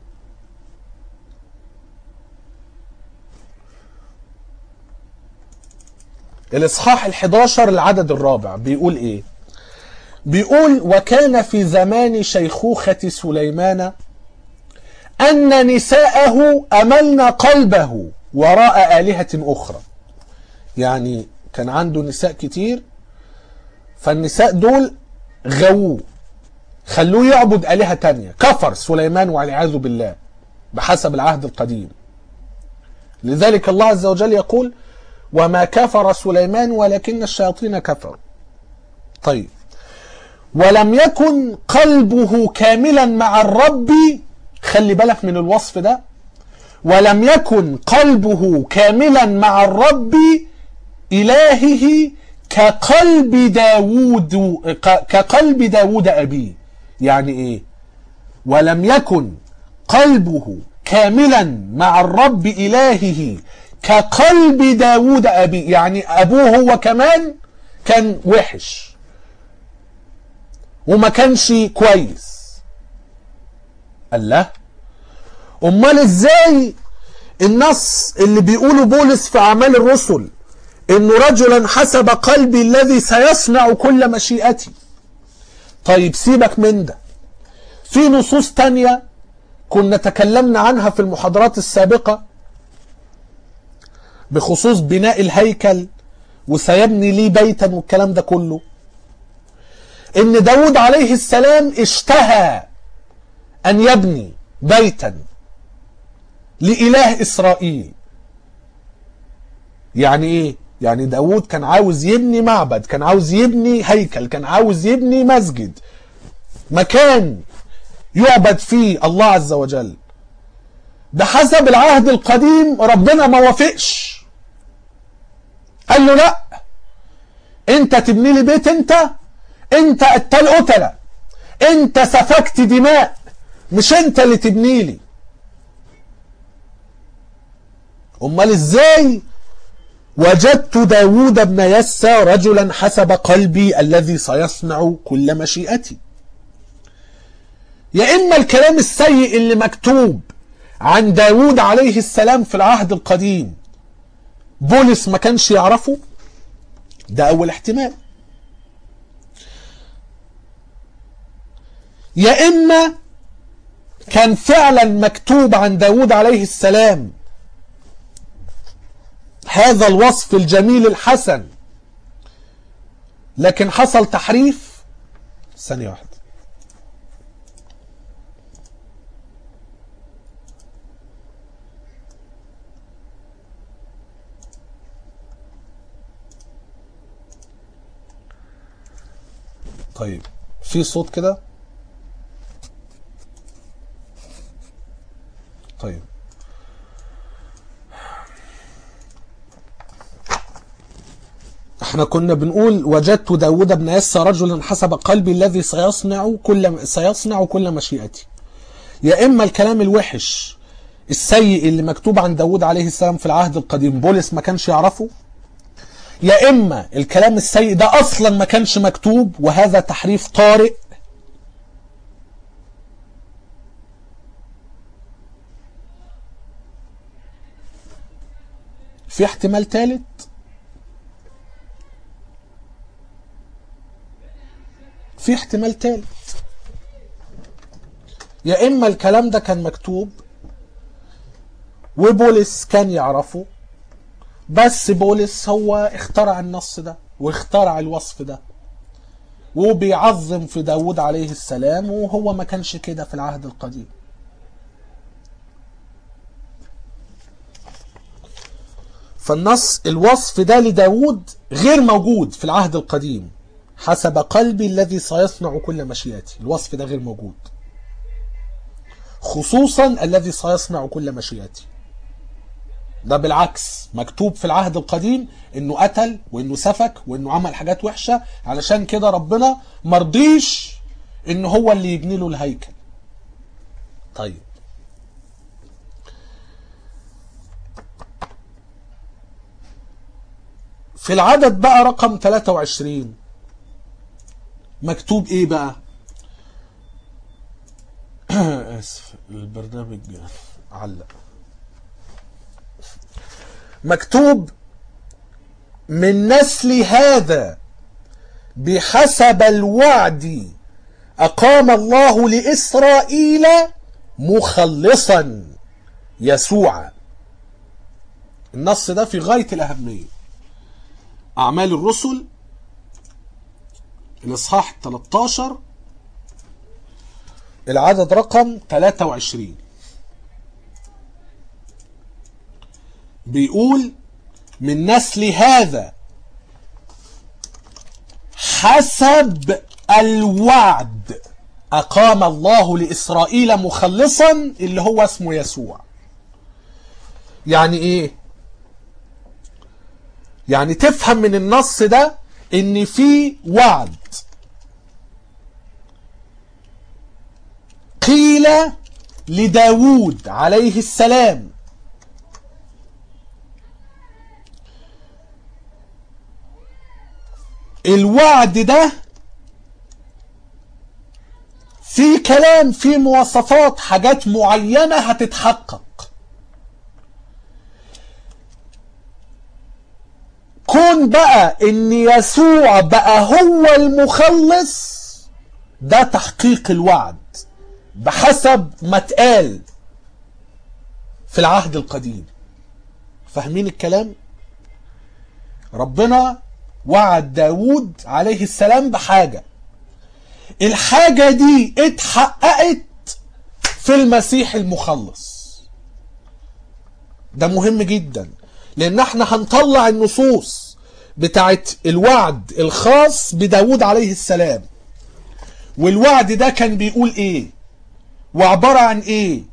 الإصحاح ال11 العدد الرابع بيقول إيه بيقول وكان في زمان شيخوخة سليمان أن نساءه أملن قلبه وراء آلهة أخرى يعني كان عنده نساء كتير فالنساء دول غووه خلوه يعبد آلهة تانية كفر سليمان والعياذ بالله بحسب العهد القديم لذلك الله عز وجل يقول وما كفر سليمان ولكن الشياطين كفروا طيب ولم يكن قلبه كاملا مع الرب خلي بالك من الوصف ده ولم يكن قلبه كاملا مع الرب إلهه كقلب داود كقلب داود أبيه يعني إيه ولم يكن قلبه كاملا مع الرب إلهه كقلب داود أبيه يعني أبوه هو كمان كان وحش وما كانش كويس الله امال ازاي النص اللي بيقوله بولس في اعمال الرسل انه رجلا حسب قلبي الذي سيصنع كل مشيئتي طيب سيبك من ده في نصوص تانية كنا تكلمنا عنها في المحاضرات السابقة بخصوص بناء الهيكل وسيبني لي بيتا والكلام ده كله ان داود عليه السلام اشتهى ان يبني بيتا لإله إسرائيل يعني ايه يعني داود كان عاوز يبني معبد كان عاوز يبني هيكل كان عاوز يبني مسجد مكان يعبد فيه الله عز وجل بحسب العهد القديم ربنا ما وافقش قال له لا انت تبني لي بيت انت انت قتال قتلة انت سفكت دماء مش انت اللي تبني لي امال ازاي وجدت داود بن يسى رجلا حسب قلبي الذي سيصنع كل مشيئتي يا اما الكلام السيء اللي مكتوب عن داود عليه السلام في العهد القديم بولس ما كانش يعرفه ده اول احتمال يا اما كان فعلا مكتوب عن داود عليه السلام هذا الوصف الجميل الحسن لكن حصل تحريف ثانية واحدة طيب في صوت كده طيب احنا كنا بنقول وجدت داود بن يسى رجلا حسب قلبي الذي سيصنع كل سيصنع كل مشيئتي يا اما الكلام الوحش السيء اللي مكتوب عن داود عليه السلام في العهد القديم بولس ما كانش يعرفه يا اما الكلام السيء ده اصلا ما كانش مكتوب وهذا تحريف طارئ في احتمال ثالث في احتمال ثالث يا اما الكلام ده كان مكتوب وبولس كان يعرفه بس بولس هو اخترع النص ده واخترع الوصف ده وبيعظم في داود عليه السلام وهو ما كانش كده في العهد القديم فالنص الوصف ده لداود غير موجود في العهد القديم حسب قلبي الذي سيصنع كل مشيئتي الوصف ده غير موجود خصوصا الذي سيصنع كل مشيئتي ده بالعكس مكتوب في العهد القديم انه قتل وانه سفك وانه عمل حاجات وحشة علشان كده ربنا مرضيش ان هو اللي يبني له الهيكل طيب في العدد بقى رقم 23 مكتوب ايه بقى اسف البرنامج علق مكتوب من نسل هذا بحسب الوعد أقام الله لإسرائيل مخلصا يسوع النص ده في غاية الأهمية أعمال الرسل الإصحاح 13 العدد رقم 23 بيقول من نسل هذا حسب الوعد أقام الله لإسرائيل مخلصا اللي هو اسمه يسوع يعني إيه يعني تفهم من النص ده ان في وعد قيل لداود عليه السلام الوعد ده في كلام في مواصفات حاجات معينة هتتحقق كون بقى ان يسوع بقى هو المخلص ده تحقيق الوعد بحسب ما اتقال في العهد القديم فاهمين الكلام ربنا وعد داود عليه السلام بحاجة الحاجة دي اتحققت في المسيح المخلص ده مهم جدا لان احنا هنطلع النصوص بتاعت الوعد الخاص بداود عليه السلام والوعد ده كان بيقول ايه وعبارة عن ايه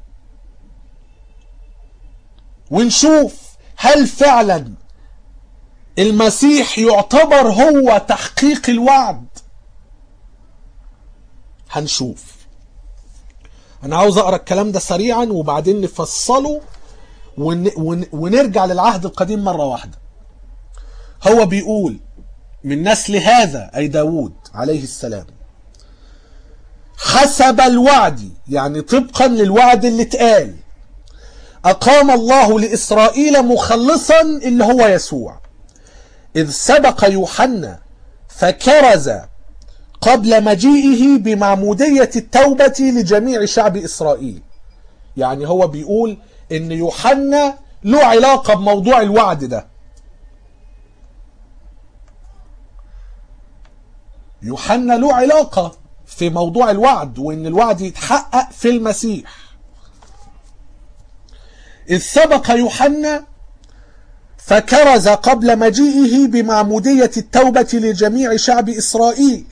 ونشوف هل فعلا المسيح يعتبر هو تحقيق الوعد هنشوف انا عاوز اقرا الكلام ده سريعا وبعدين نفصله ون ون ونرجع للعهد القديم مرة واحدة هو بيقول من نسل هذا أي داود عليه السلام حسب الوعد يعني طبقا للوعد اللي اتقال أقام الله لإسرائيل مخلصا اللي هو يسوع إذ سبق يوحنا فكرز قبل مجيئه بمعمودية التوبة لجميع شعب إسرائيل يعني هو بيقول ان يوحنا له علاقة بموضوع الوعد ده يوحنا له علاقة في موضوع الوعد وان الوعد يتحقق في المسيح إذ سبق يوحنا فكرز قبل مجيئه بمعمودية التوبة لجميع شعب إسرائيل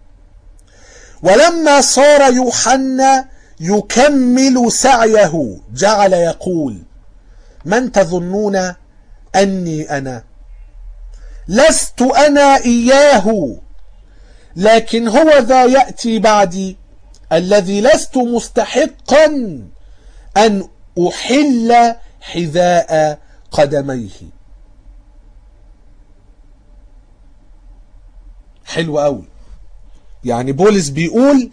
ولما صار يوحنا يكمل سعيه جعل يقول من تظنون أني أنا لست أنا إياه لكن هو ذا يأتي بعدي الذي لست مستحقا أن أحل حذاء قدميه حلو قوي يعني بولس بيقول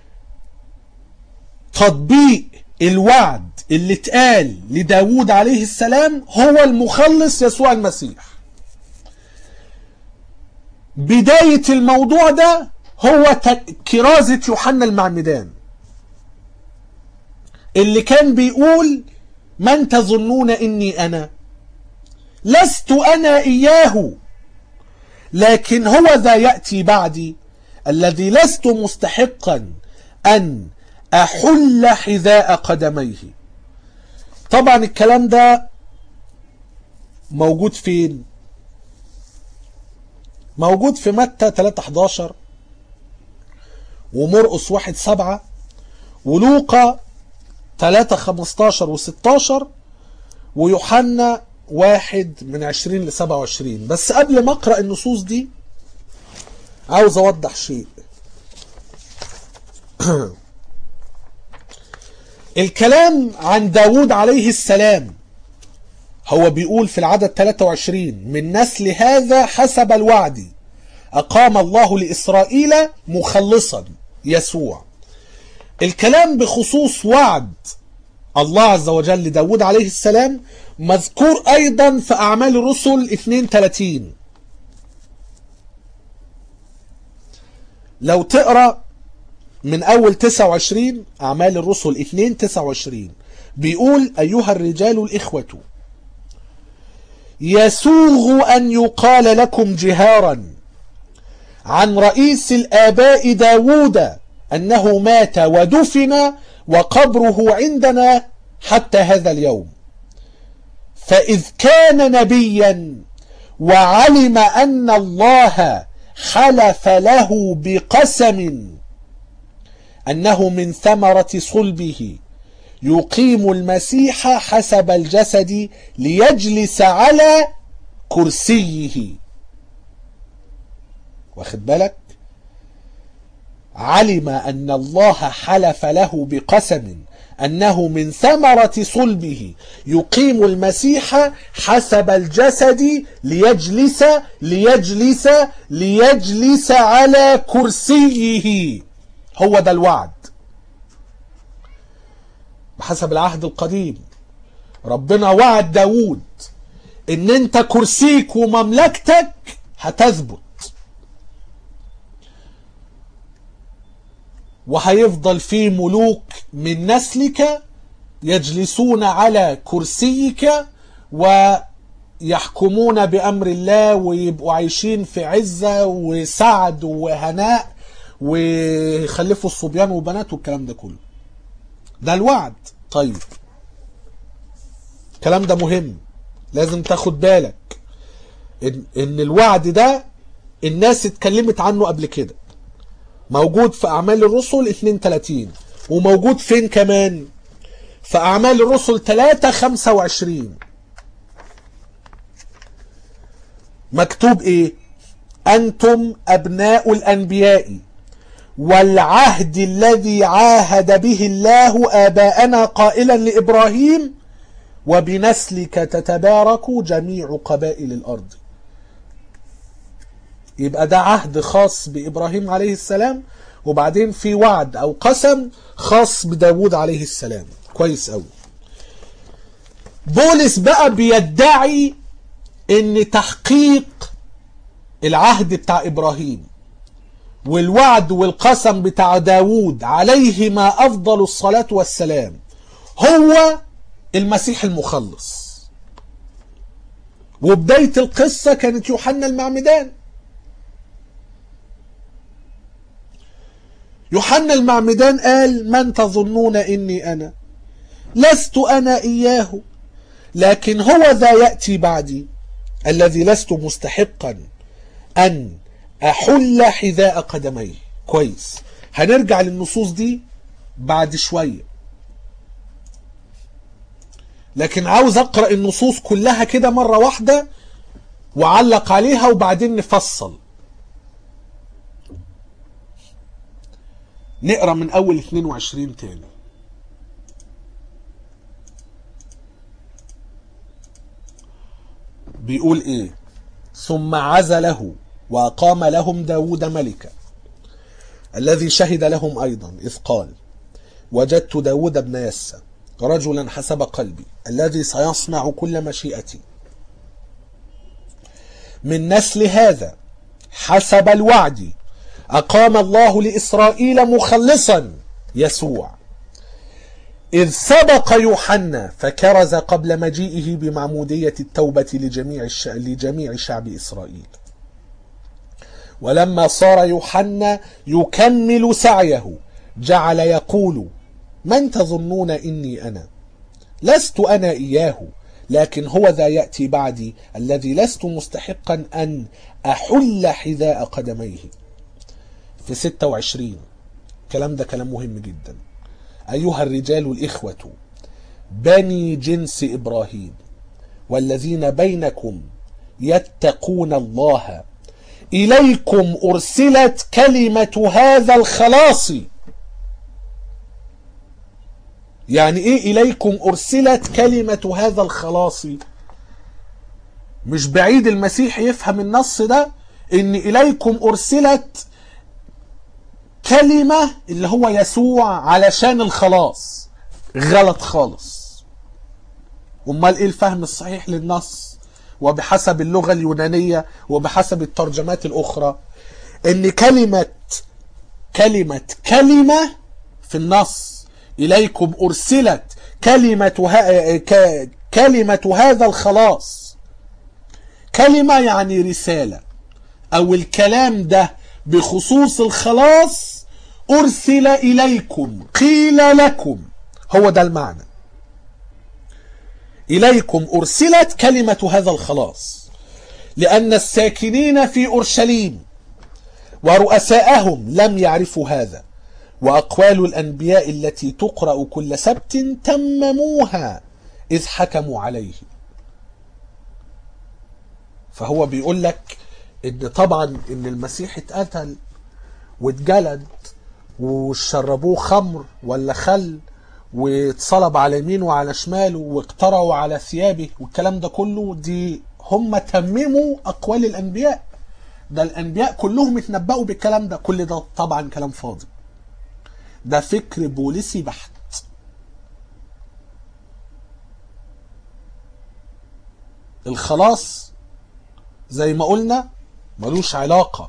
تطبيق الوعد اللي اتقال لداود عليه السلام هو المخلص يسوع المسيح بداية الموضوع ده هو كرازة يوحنا المعمدان اللي كان بيقول من تظنون اني انا لست انا اياه لكن هو ذا يأتي بعدي الذي لست مستحقا أن أحل حذاء قدميه طبعا الكلام ده موجود فين موجود في متى 3 11 ومرقس 1 7 ولوقا 3 15 و16 ويوحنا واحد من 20 ل 27 بس قبل ما اقرا النصوص دي عاوز اوضح شيء الكلام عن داود عليه السلام هو بيقول في العدد 23 من نسل هذا حسب الوعد أقام الله لإسرائيل مخلصا يسوع الكلام بخصوص وعد الله عز وجل لداود عليه السلام مذكور أيضا في أعمال الرسل 32 لو تقرأ من أول 29 أعمال الرسل 2 29 بيقول أيها الرجال الإخوة يسوغ أن يقال لكم جهارا عن رئيس الآباء داود أنه مات ودفن وقبره عندنا حتى هذا اليوم فإذ كان نبيا وعلم أن الله حلف له بقسم أنه من ثمرة صلبه يقيم المسيح حسب الجسد ليجلس على كرسيه واخد بالك علم أن الله حلف له بقسم أنه من ثمرة صلبه يقيم المسيح حسب الجسد ليجلس ليجلس ليجلس على كرسيه هو ده الوعد بحسب العهد القديم ربنا وعد داود ان انت كرسيك ومملكتك هتثبت وهيفضل في ملوك من نسلك يجلسون على كرسيك ويحكمون بأمر الله ويبقوا عايشين في عزة وسعد وهناء ويخلفوا الصبيان وبنات والكلام ده كله ده الوعد طيب الكلام ده مهم لازم تاخد بالك ان, إن الوعد ده الناس اتكلمت عنه قبل كده موجود في أعمال الرسل 32 وموجود فين كمان في أعمال الرسل 3 25 مكتوب إيه أنتم أبناء الأنبياء والعهد الذي عاهد به الله آباءنا قائلا لإبراهيم وبنسلك تتبارك جميع قبائل الأرض يبقى ده عهد خاص بإبراهيم عليه السلام وبعدين في وعد أو قسم خاص بداود عليه السلام كويس أوي بولس بقى بيدعي ان تحقيق العهد بتاع إبراهيم والوعد والقسم بتاع داود عليهما أفضل الصلاة والسلام هو المسيح المخلص وبداية القصة كانت يوحنا المعمدان يوحنا المعمدان قال من تظنون إني أنا لست أنا إياه لكن هو ذا يأتي بعدي الذي لست مستحقا أن أحل حذاء قدميه كويس هنرجع للنصوص دي بعد شوية لكن عاوز أقرأ النصوص كلها كده مرة واحدة وعلق عليها وبعدين نفصل نقرأ من أول 22 تاني بيقول إيه ثم عزله وأقام لهم داود ملكا الذي شهد لهم أيضا إذ قال وجدت داود بن يسى رجلا حسب قلبي الذي سيصنع كل مشيئتي من نسل هذا حسب الوعد أقام الله لإسرائيل مخلصا يسوع إذ سبق يوحنا فكرز قبل مجيئه بمعمودية التوبة لجميع, الش... لجميع شعب إسرائيل ولما صار يوحنا يكمل سعيه جعل يقول من تظنون إني أنا لست أنا إياه لكن هو ذا يأتي بعدي الذي لست مستحقا أن أحل حذاء قدميه في 26 الكلام ده كلام مهم جدا أيها الرجال الإخوة بني جنس إبراهيم والذين بينكم يتقون الله إليكم أرسلت كلمة هذا الخلاص يعني إيه إليكم أرسلت كلمة هذا الخلاص مش بعيد المسيح يفهم النص ده إن إليكم أرسلت كلمة اللي هو يسوع علشان الخلاص غلط خالص امال ايه الفهم الصحيح للنص وبحسب اللغة اليونانية وبحسب الترجمات الاخرى ان كلمة كلمة كلمة في النص اليكم ارسلت كلمة ها ك... كلمة هذا الخلاص كلمة يعني رسالة او الكلام ده بخصوص الخلاص ارسل اليكم قيل لكم هو ده المعنى إليكم أرسلت كلمة هذا الخلاص لأن الساكنين في أورشليم ورؤساءهم لم يعرفوا هذا وأقوال الأنبياء التي تقرأ كل سبت تمموها إذ حكموا عليه فهو بيقول لك إن طبعا إن المسيح اتقتل واتجلد وشربوه خمر ولا خل واتصلب على يمينه وعلى شماله واقترعوا على ثيابه والكلام ده كله دي هم تمموا اقوال الانبياء ده الانبياء كلهم اتنبأوا بالكلام ده كل ده طبعا كلام فاضي ده فكر بوليسي بحت الخلاص زي ما قلنا ملوش علاقة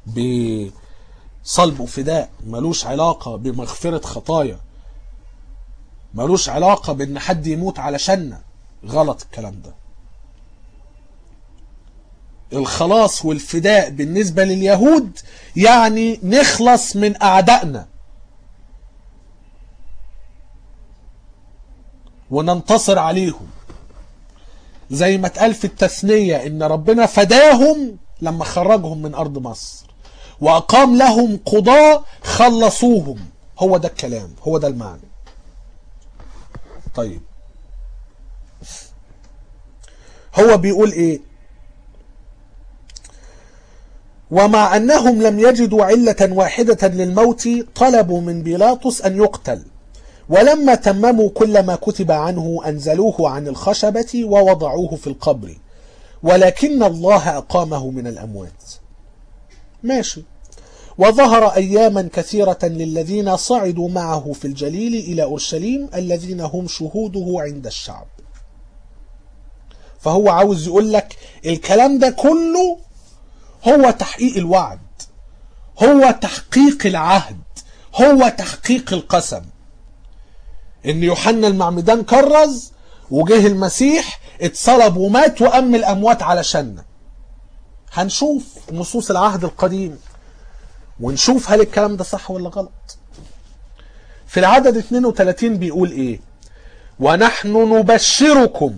بصلب وفداء ملوش علاقة بمغفرة خطايا ملوش علاقة بان حد يموت علشاننا غلط الكلام ده الخلاص والفداء بالنسبة لليهود يعني نخلص من أعدائنا وننتصر عليهم زي ما اتقال في التثنية ان ربنا فداهم لما خرجهم من ارض مصر واقام لهم قضاة خلصوهم هو ده الكلام هو ده المعنى طيب هو بيقول ايه ومع انهم لم يجدوا علة واحدة للموت طلبوا من بيلاطس ان يقتل ولما تمموا كل ما كتب عنه انزلوه عن الخشبة ووضعوه في القبر ولكن الله اقامه من الاموات ماشي وظهر اياما كثيرة للذين صعدوا معه في الجليل الى اورشليم الذين هم شهوده عند الشعب فهو عاوز يقول لك الكلام ده كله هو تحقيق الوعد هو تحقيق العهد هو تحقيق القسم ان يوحنا المعمدان كرز وجه المسيح اتصلب ومات وام الاموات علشاننا هنشوف نصوص العهد القديم ونشوف هل الكلام ده صح ولا غلط في العدد 32 بيقول ايه ونحن نبشركم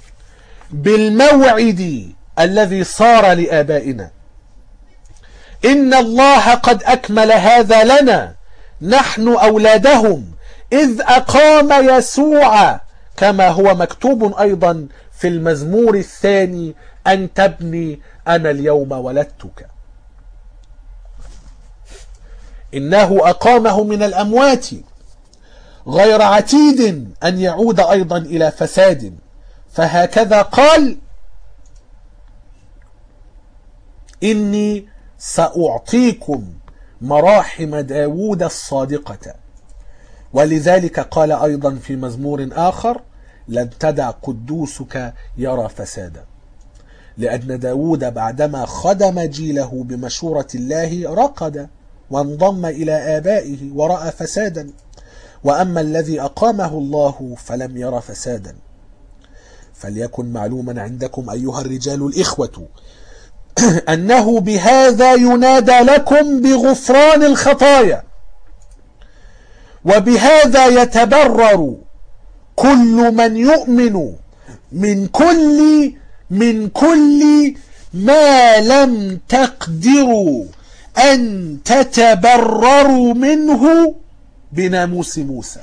بالموعد الذي صار لآبائنا إن الله قد أكمل هذا لنا نحن أولادهم إذ أقام يسوع كما هو مكتوب أيضا في المزمور الثاني أن تبني أنا اليوم ولدتك إنه أقامه من الأموات غير عتيد أن يعود أيضا إلى فساد فهكذا قال إني سأعطيكم مراحم داود الصادقة ولذلك قال أيضا في مزمور آخر لن تدع قدوسك يرى فسادا لأن داود بعدما خدم جيله بمشورة الله رقد وانضم إلى آبائه ورأى فسادا وأما الذي أقامه الله فلم ير فسادا فليكن معلوما عندكم أيها الرجال الإخوة أنه بهذا ينادى لكم بغفران الخطايا وبهذا يتبرر كل من يؤمن من كل من كل ما لم تقدروا أن تتبرروا منه بناموس موسى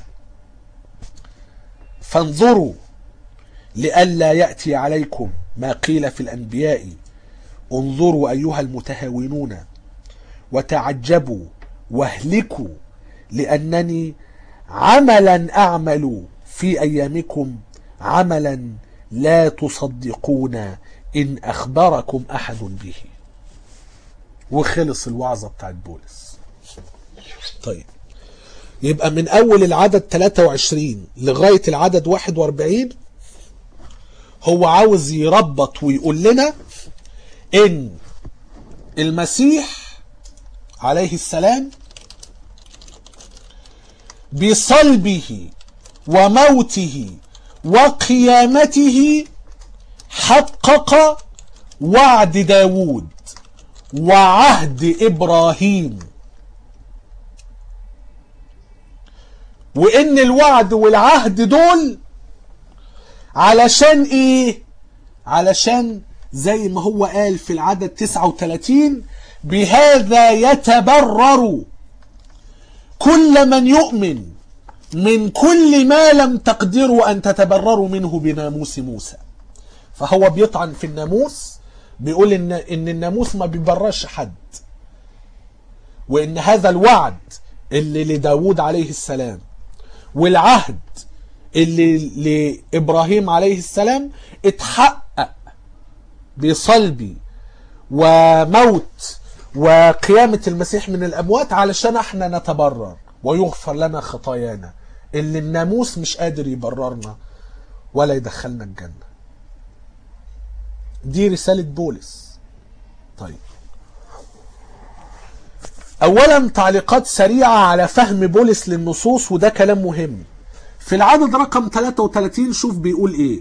فانظروا لئلا يأتي عليكم ما قيل في الأنبياء انظروا أيها المتهاونون وتعجبوا واهلكوا لأنني عملا أعمل في أيامكم عملا لا تصدقون إن أخبركم أحد به وخلص الوعظة بتاعت بولس طيب يبقى من أول العدد 23 لغاية العدد 41 هو عاوز يربط ويقول لنا إن المسيح عليه السلام بصلبه وموته وقيامته حقق وعد داود وعهد إبراهيم وإن الوعد والعهد دول علشان إيه علشان زي ما هو قال في العدد 39 بهذا يتبرر كل من يؤمن من كل ما لم تقدروا أن تتبرروا منه بناموس موسى فهو بيطعن في الناموس بيقول إن, إن الناموس ما بيبررش حد وإن هذا الوعد اللي لداود عليه السلام والعهد اللي لإبراهيم عليه السلام اتحقق بصلبي وموت وقيامة المسيح من الأموات علشان احنا نتبرر ويغفر لنا خطايانا اللي الناموس مش قادر يبررنا ولا يدخلنا الجنة دي رسالة بولس طيب أولا تعليقات سريعة على فهم بولس للنصوص وده كلام مهم في العدد رقم 33 شوف بيقول ايه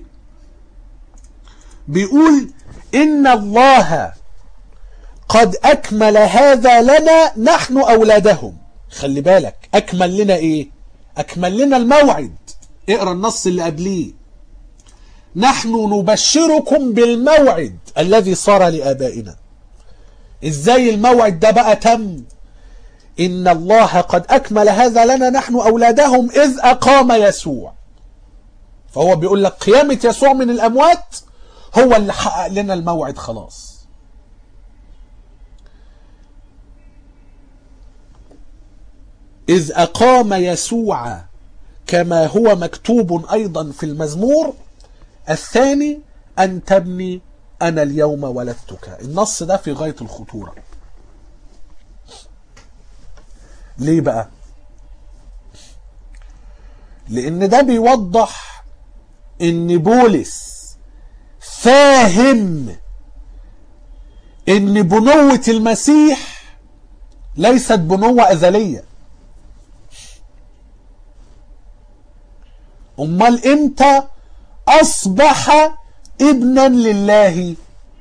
بيقول إن الله قد أكمل هذا لنا نحن أولادهم خلي بالك أكمل لنا إيه أكمل لنا الموعد اقرأ النص اللي قبليه نحن نبشركم بالموعد الذي صار لآبائنا إزاي الموعد ده بقى تم إن الله قد أكمل هذا لنا نحن أولادهم إذ أقام يسوع فهو بيقول لك قيامة يسوع من الأموات هو اللي حقق لنا الموعد خلاص إذ أقام يسوع كما هو مكتوب أيضا في المزمور الثاني أن تبني أنا اليوم ولدتك النص ده في غاية الخطورة ليه بقى لأن ده بيوضح إن بولس فاهم إن بنوة المسيح ليست بنوة أزلية امال امتى اصبح ابنا لله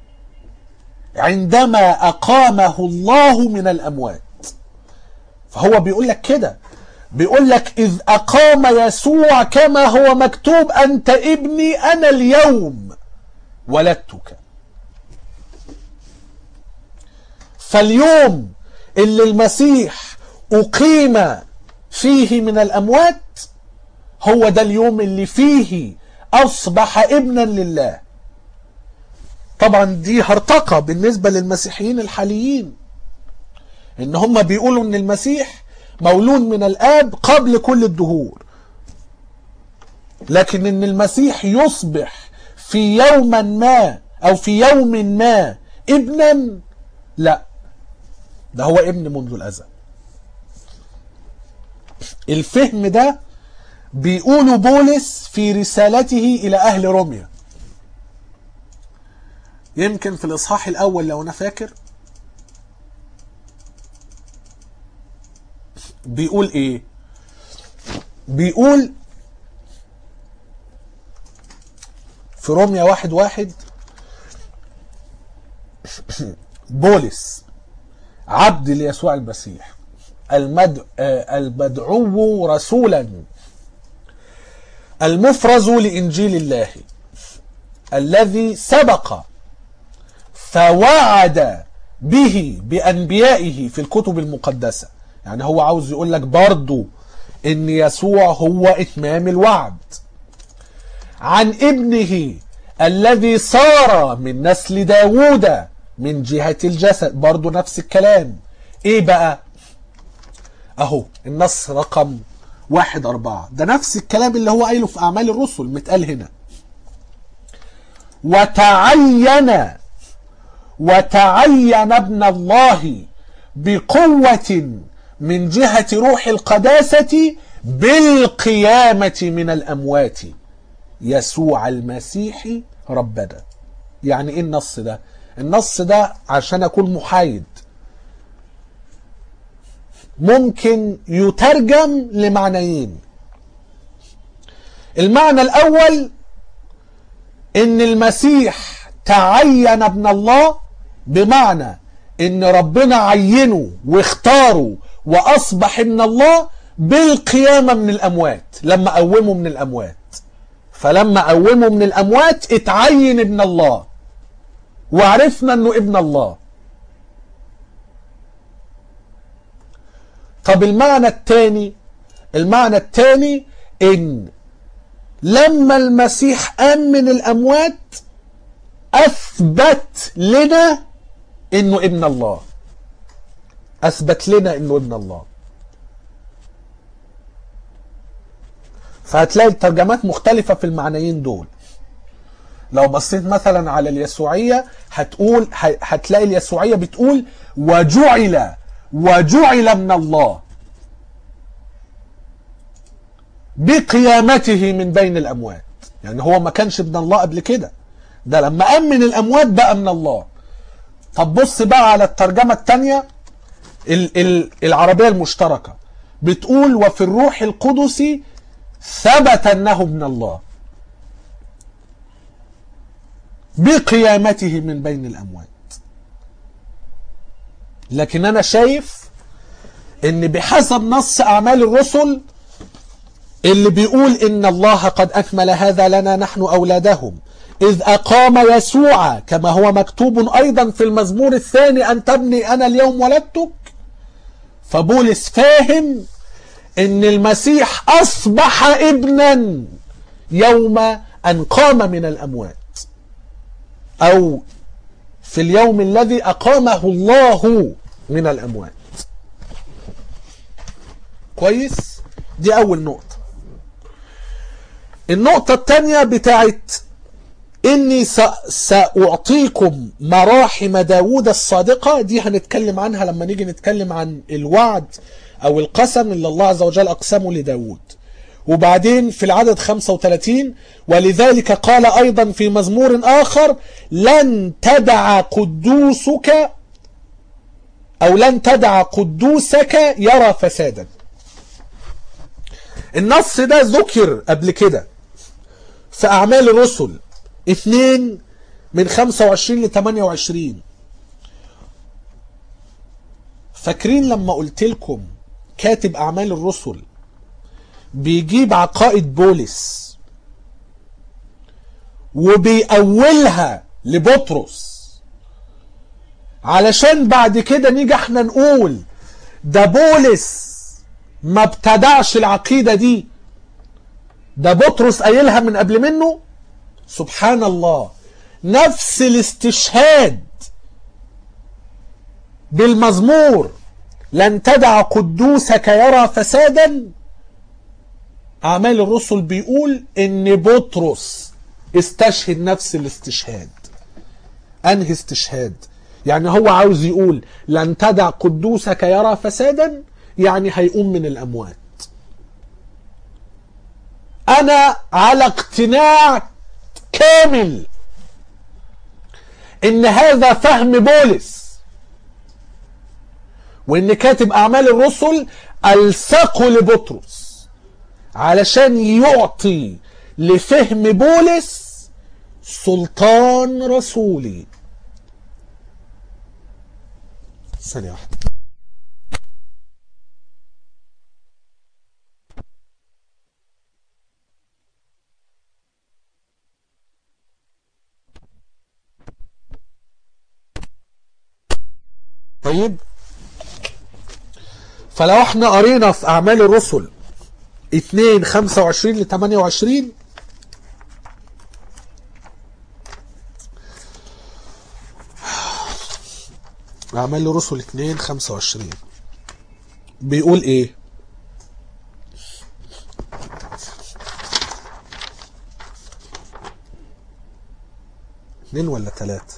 عندما اقامه الله من الاموات فهو بيقول لك كده بيقول لك اذ اقام يسوع كما هو مكتوب انت ابني انا اليوم ولدتك فاليوم اللي المسيح اقيم فيه من الاموات هو ده اليوم اللي فيه أصبح ابنا لله طبعا دي هرطقة بالنسبة للمسيحيين الحاليين ان هم بيقولوا ان المسيح مولود من الآب قبل كل الدهور لكن ان المسيح يصبح في يوما ما او في يوم ما ابنا لا ده هو ابن منذ الأزل الفهم ده بيقول بولس في رسالته إلى أهل روميا يمكن في الإصحاح الأول لو أنا فاكر بيقول إيه بيقول في روميا واحد واحد بولس عبد ليسوع المسيح المد... آه، المدعو رسولا المفرز لإنجيل الله الذي سبق فوعد به بأنبيائه في الكتب المقدسة يعني هو عاوز يقول لك برضو ان يسوع هو اتمام الوعد عن ابنه الذي صار من نسل داوود من جهة الجسد برضو نفس الكلام ايه بقى اهو النص رقم واحد اربعة ده نفس الكلام اللي هو قايله في اعمال الرسل متقال هنا وتعين وتعين ابن الله بقوة من جهة روح القداسة بالقيامة من الأموات يسوع المسيح ربنا يعني ايه النص ده النص ده عشان اكون محايد ممكن يترجم لمعنيين المعنى الاول ان المسيح تعين ابن الله بمعنى ان ربنا عينه واختاره واصبح ابن الله بالقيامة من الاموات لما قومه من الاموات فلما قومه من الاموات اتعين ابن الله وعرفنا انه ابن الله طب المعنى الثاني المعنى الثاني ان لما المسيح قام من الاموات اثبت لنا انه ابن الله اثبت لنا انه ابن الله فهتلاقي الترجمات مختلفة في المعنيين دول لو بصيت مثلا على اليسوعية هتقول هتلاقي اليسوعية بتقول وجعل وجعل من الله بقيامته من بين الأموات يعني هو ما كانش ابن الله قبل كده ده لما قام من الأموات بقى من الله طب بص بقى على الترجمة الثانية العربية المشتركة بتقول وفي الروح القدس ثبت أنه ابن الله بقيامته من بين الأموات لكن أنا شايف ان بحسب نص اعمال الرسل اللي بيقول ان الله قد اكمل هذا لنا نحن اولادهم اذ اقام يسوع كما هو مكتوب ايضا في المزمور الثاني ان تبني انا اليوم ولدتك فبولس فاهم ان المسيح اصبح ابنا يوم ان قام من الاموات او في اليوم الذي اقامه الله من الاموات كويس دي اول نقطة النقطة الثانية بتاعت اني ساعطيكم مراحم داوود الصادقة دي هنتكلم عنها لما نيجي نتكلم عن الوعد او القسم اللي الله عز وجل اقسمه لداوود وبعدين في العدد 35 ولذلك قال ايضا في مزمور اخر لن تدع قدوسك او لن تدع قدوسك يرى فسادا النص ده ذكر قبل كده في اعمال الرسل 2 من 25 ل 28 فاكرين لما قلت لكم كاتب اعمال الرسل بيجيب عقائد بولس وبيأولها لبطرس علشان بعد كده نيجي احنا نقول ده بولس ما ابتدعش العقيدة دي ده بطرس قايلها من قبل منه سبحان الله نفس الاستشهاد بالمزمور لن تدع قدوسك يرى فسادا أعمال الرسل بيقول إن بطرس استشهد نفس الاستشهاد أنهي استشهاد يعني هو عاوز يقول لن تدع قدوسك يرى فسادا يعني هيقوم من الأموات أنا على اقتناع كامل إن هذا فهم بولس وإن كاتب أعمال الرسل ألصقه لبطرس علشان يعطي لفهم بولس سلطان رسولي ثانية واحدة طيب فلو احنا قرينا في اعمال الرسل 2 25 ل 28 اعمال الرسل 2 25 بيقول ايه اتنين ولا تلاتة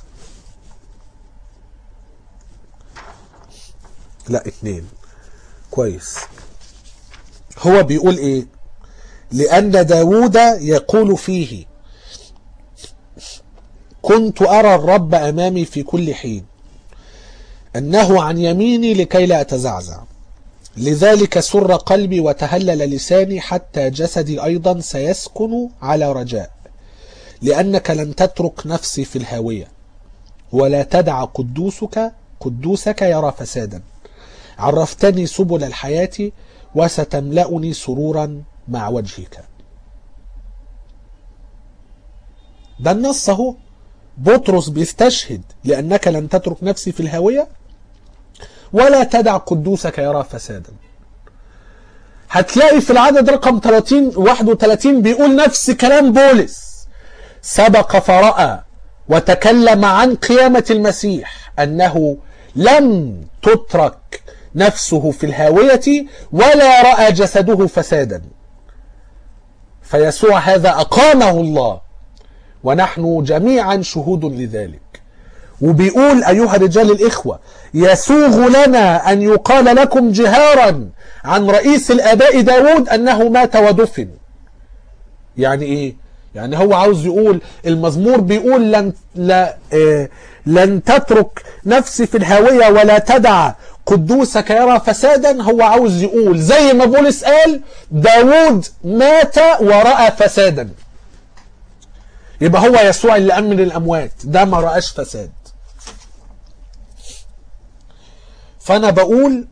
لا اتنين كويس هو بيقول ايه لأن داود يقول فيه كنت أرى الرب أمامي في كل حين أنه عن يميني لكي لا أتزعزع لذلك سر قلبي وتهلل لساني حتى جسدي أيضا سيسكن على رجاء لأنك لن تترك نفسي في الهاوية ولا تدع قدوسك قدوسك يرى فسادا عرفتني سبل الحياة وستملأني سرورا مع وجهك ده النص اهو بطرس بيستشهد لأنك لن تترك نفسي في الهاوية ولا تدع قدوسك يرى فسادا هتلاقي في العدد رقم 30 31 بيقول نفس كلام بولس سبق فرأى وتكلم عن قيامة المسيح أنه لم تترك نفسه في الهاوية ولا رأى جسده فسادا فيسوع هذا أقامه الله ونحن جميعا شهود لذلك وبيقول أيها رجال الإخوة يسوغ لنا أن يقال لكم جهارا عن رئيس الآباء داود أنه مات ودفن يعني إيه يعني هو عاوز يقول المزمور بيقول لن لا آه لن تترك نفسي في الهاوية ولا تدع قدوسك يرى فسادا هو عاوز يقول زي ما بولس قال داود مات ورأى فسادا يبقى هو يسوع اللي أمن الأموات ده ما رأش فساد فأنا بقول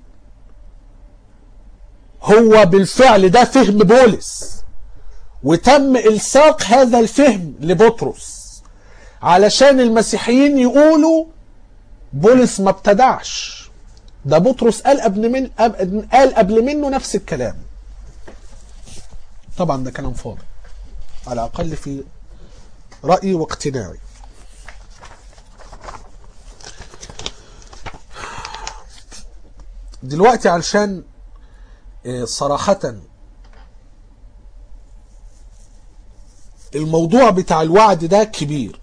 هو بالفعل ده فهم بولس وتم إلصاق هذا الفهم لبطرس علشان المسيحيين يقولوا بولس ما ابتدعش ده بطرس قال قبل من قال قبل منه نفس الكلام طبعا ده كلام فاضي على الاقل في رايي واقتناعي دلوقتي علشان صراحة الموضوع بتاع الوعد ده كبير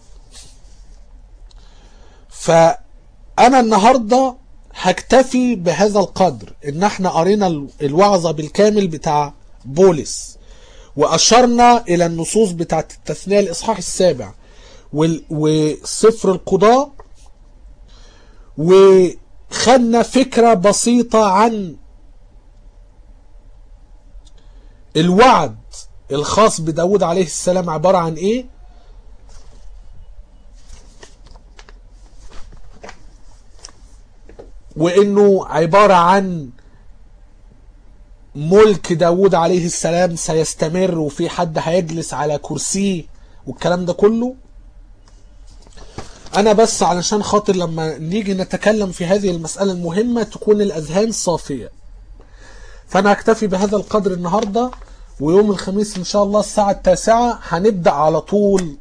فأنا النهاردة هكتفي بهذا القدر ان احنا قرينا الوعظة بالكامل بتاع بولس واشرنا الى النصوص بتاعت التثنية الاصحاح السابع وصفر القضاء وخدنا فكرة بسيطة عن الوعد الخاص بداود عليه السلام عبارة عن ايه وانه عبارة عن ملك داود عليه السلام سيستمر وفي حد هيجلس على كرسيه والكلام ده كله انا بس علشان خاطر لما نيجي نتكلم في هذه المسألة المهمة تكون الاذهان صافية فانا هكتفي بهذا القدر النهاردة ويوم الخميس ان شاء الله الساعة التاسعة هنبدأ على طول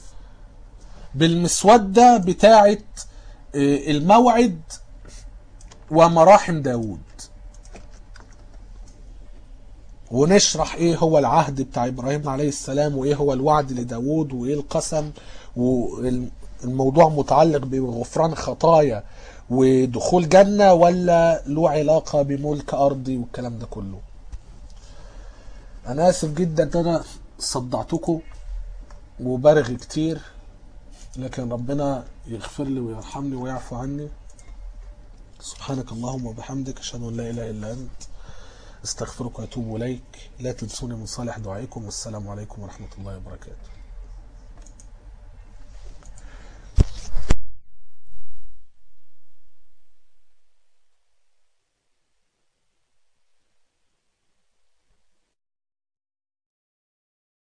بالمسودة بتاعة الموعد ومراحم داود ونشرح ايه هو العهد بتاع ابراهيم عليه السلام وايه هو الوعد لداود وايه القسم والموضوع متعلق بغفران خطايا ودخول جنة ولا له علاقة بملك ارضي والكلام ده كله انا اسف جدا ان انا صدعتكم وبرغي كتير لكن ربنا يغفر لي ويرحمني ويعفو عني سبحانك اللهم وبحمدك اشهد ان لا اله الا انت استغفرك واتوب اليك لا تنسوني من صالح دعائكم والسلام عليكم ورحمه الله وبركاته